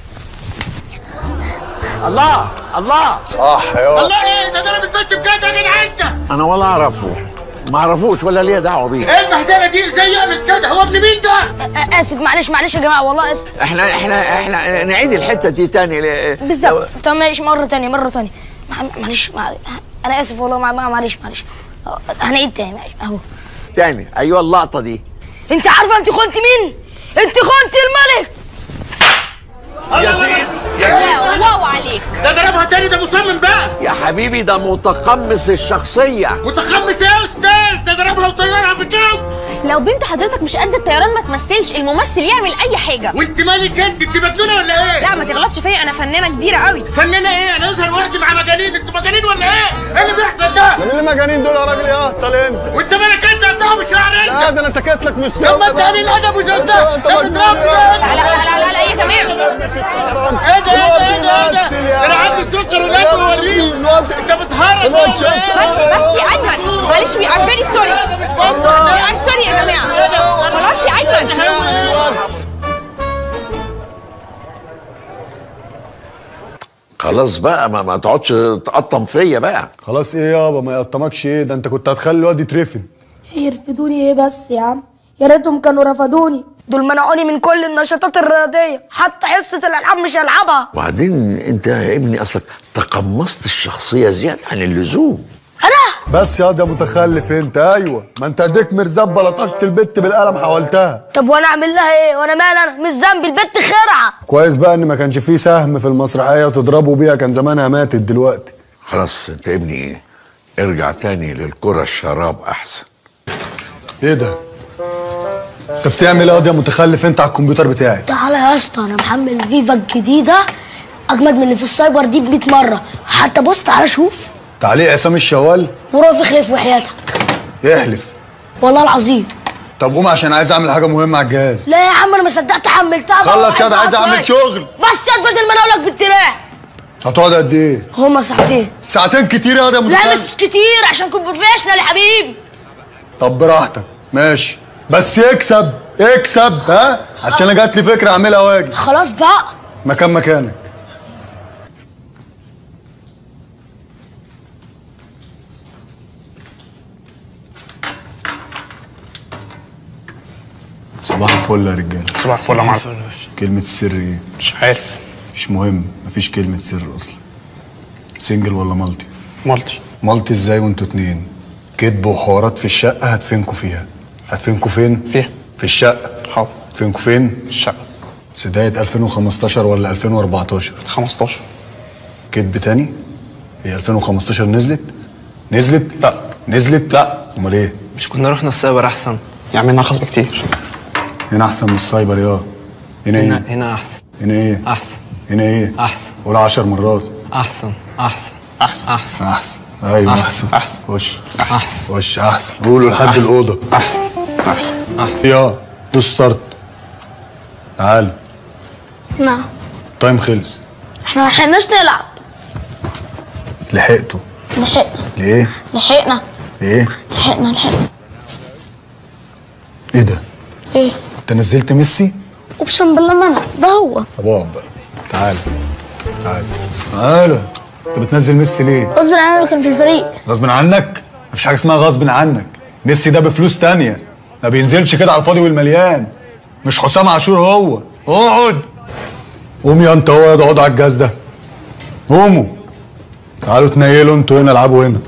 الله الله صح يا ايه ده ضرب البنت بجد يا جدعان انت انا ولا اعرفه ما اعرفوش ولا ليا دعوه بيه ايه المهزله دي ازاي يعمل كده هو ابن مين ده آ- اسف معلش معلش يا جماعه والله اسف احنا احنا احنا نعيد الحته دي تاني ل- بالظبط طب ماشي مره تانية مره تانية مع- معلش مع- انا اسف والله مع- مع- معلش معلش أه، هنعيد تاني معلش اهو تاني ايوه اللقطه دي انت عارفه انت خنت مين انت خنت الملك يا سيد يا سيد واو عليك ده ضربها تاني ده مصمم بقى يا حبيبي ده متقمص الشخصية متقمص ايه يا استاذ ده ضربها وطيرها في الجو لو بنت حضرتك مش قد الطيران ما تمثلش الممثل يعمل اي حاجه وانت مالك انت انت مجنونه ولا ايه لا ما تغلطش فيا انا فنانه كبيره قوي فنانه ايه انا اظهر وقتي مع مجانين انتوا مجانين ولا ايه ايه اللي بيحصل ده مين اللي مجانين دول يا راجل يا اهطل انت وانت مالك انت بتاع مش شعر انت لا ده انا سكت لك مش طب ما انت قليل الادب وزود ده انت ده مجنون بتضربني يا لا لا لا لا لا يا جماعه ايه ده ايه ده ايه ده ايه ده انا عندي سكر ولاد ووريك انت بتهرج ولا ايه بس بس يا ايمن معلش وي ار فيري سوري وي ار سوري يا جماعه خلاص يا ايمن خلاص بقى ما, ما تقعدش تقطم فيا بقى خلاص ايه يابا ما يقطمكش ايه ده انت كنت هتخلي الواد يترفد يرفدوني ايه بس يا عم يا ريتهم كانوا رفضوني دول منعوني من كل النشاطات الرياضيه حتى حصه الالعاب مش هلعبها وبعدين انت يا ابني اصلك تقمصت الشخصية زيادة عن اللزوم بس يا ده متخلف انت ايوه ما انت اديك مرزبه لطشت البت بالقلم حاولتها طب وانا اعمل لها ايه وانا مال انا مش ذنبي البت خرعه كويس بقى ان ما كانش فيه سهم في المسرحيه تضربوا بيها كان زمانها ماتت دلوقتي خلاص انت يا ابني ايه ارجع تاني للكرة الشراب احسن ايه ده انت بتعمل ايه يا متخلف انت على الكمبيوتر بتاعي تعالى يا اسطى انا محمل فيفا الجديده اجمد من اللي في السايبر دي ب 100 مره حتى بص تعالى شوف تعليق عصام الشوال ورافق خلف وحياتك يحلف والله العظيم طب قوم عشان عايز اعمل حاجه مهمه على الجهاز لا يا عم انا ما صدقت حملتها بقى خلص يا ده عايز أقعد اعمل شوية. شغل بس يا بدل ما انا اقول لك بالدراع هتقعد قد ايه هما ساعتين ساعتين كتير يا ده لا متخلف مش كتير عشان كنت بروفيشنال يا حبيبي طب براحتك ماشي بس اكسب اكسب ها عشان انا جات لي فكره اعملها واجي خلاص بقى مكان مكانك صباح الفل يا رجاله صباح الفل يا معلم كلمة السر ايه؟ مش عارف مش مهم مفيش كلمة سر اصلا سنجل ولا مالتي؟ مالتي مالتي ازاي وانتوا اتنين؟ كدب وحوارات في الشقة هدفنكوا فيها هدفنكوا فين؟ فيها في الشقة حاضر هدفنكوا فين؟ في الشقة سداية 2015 ولا 2014 15 كدب تاني هي 2015 نزلت نزلت لا نزلت لا امال ايه مش كنا رحنا السايبر احسن يعملنا اخص بكتير هنا احسن من السايبر يا هنا هنا ايه هنا احسن هنا ايه احسن هنا ايه احسن قول 10 مرات احسن احسن احسن احسن احسن ايوه احسن احسن خش احسن خش احسن قولوا لحد أحسن. الاوضه احسن احسن احسن يا دوس ستارت تعالى نعم تايم خلص احنا ما لحقناش نلعب لحقته لحقنا ليه لحقنا ليه لحقنا لحقنا ايه ده ايه انت نزلت ميسي اقسم بالله ما انا ده هو طب اقعد بقى تعالى تعالى تعالى انت بتنزل ميسي ليه غصب عني اللي كان في الفريق غصب عنك مفيش حاجه اسمها غصب عنك ميسي ده بفلوس تانية ما بينزلش كده على الفاضي والمليان مش حسام عاشور هو اقعد قوم يا انت هو يا اقعد على الجهاز ده قوموا تعالوا تنيلوا انتوا هنا العبوا هنا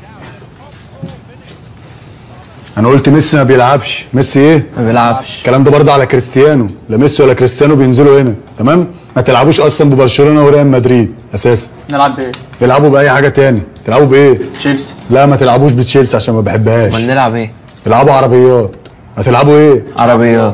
انا قلت ميسي ما بيلعبش ميسي ايه ما بيلعبش الكلام ده برضه على كريستيانو لا ميسي ولا كريستيانو بينزلوا هنا تمام ما تلعبوش اصلا ببرشلونه وريال مدريد اساسا نلعب بايه؟ تلعبوا باي حاجه تاني تلعبوا بايه تشيلسي لا ما تلعبوش بتشيلسي عشان ما بحبهاش امال نلعب ايه؟ تلعبوا عربيات هتلعبوا ايه عربيات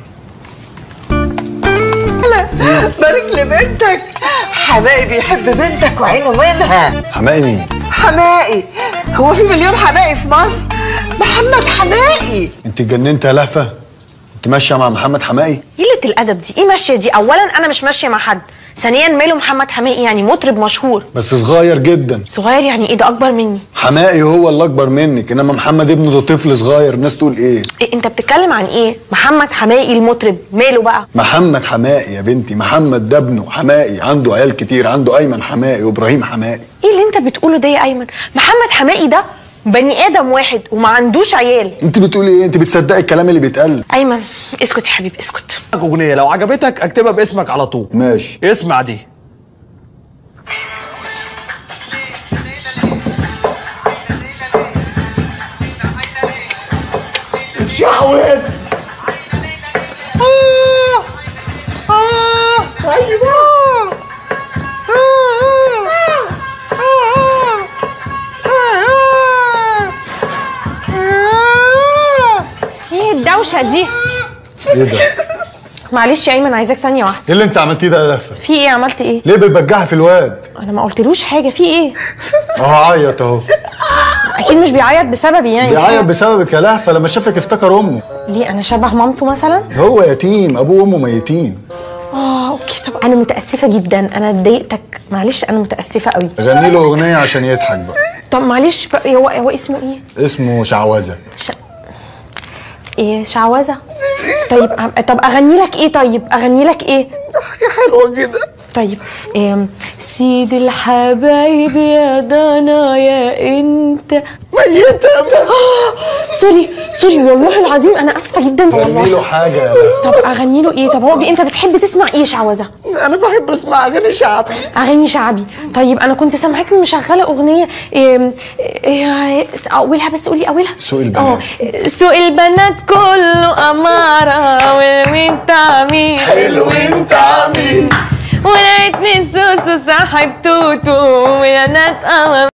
بارك لبنتك حمائي بيحب بنتك وعينه منها حمائي مين حمائي هو في مليون حمائي في مصر محمد حمائي انت اتجننت يا لهفه انت ماشيه مع محمد حمائي قلة الأدب دي إيه ماشية دي؟ أولا أنا مش ماشية مع حد ثانيا ماله محمد حماقي يعني مطرب مشهور بس صغير جدا صغير يعني إيه ده أكبر مني حمائي هو اللي اكبر منك انما محمد ابنه ده طفل صغير الناس تقول ايه إيه أنت بتتكلم عن إيه؟ محمد حماقي المطرب ماله بقى؟ محمد حمائي يا بنتي محمد ده ابنه حمائي عنده عيال كتير عنده ايمن حمائي وابراهيم حمائي إيه اللي أنت بتقوله ده يا أيمن؟ محمد حماقي ده بني آدم واحد وما عندوش عيال انت بتقولي ايه انت بتصدقي الكلام اللي بيتقال أيمن اسكت يا حبيبي اسكت اغنيه لو عجبتك اكتبها باسمك على طول ماشي اسمع دي اتشعوذ المشهد دي ايه ده؟ معلش يا ايمن عايزاك ثانيه واحده ايه اللي انت عملتيه ده يا لهفه؟ في ايه عملت ايه ليه بتبجحي في الواد؟ انا ما قلتلوش حاجه في ايه اهو عيط اهو اكيد مش بيعيط بسببي يعني بيعيط بسببك يا لهفه لما شافك افتكر امه ليه انا شبه مامته مثلا هو يتيم ابوه وامه ميتين اه اوكي طب انا متاسفه جدا انا اتضايقتك معلش انا متاسفه قوي غني له اغنيه عشان يضحك بقى طب معلش بقى هو هو اسمه ايه اسمه شعوذه ايه شعوذه طيب عم- طب اغني لك ايه طيب اغني لك ايه حلوه كده طيب إيه سيد الحبايب يا ضنا يا انت ميتة سوري سوري والله العظيم انا اسفه جدا غني والله له حاجه يا لهفه طب اغني له ايه طب هو بي انت بتحب تسمع ايه شعوذه انا بحب اسمع اغاني شعبي اغاني شعبي طيب انا كنت سامعاك مشغله اغنيه إيه إيه اولها بس قولي اولها سوق اه البنات سوق البنات كله اماره وانت مين حلو وانت عميل ولقيتني سوسو صاحب توتو ويا نات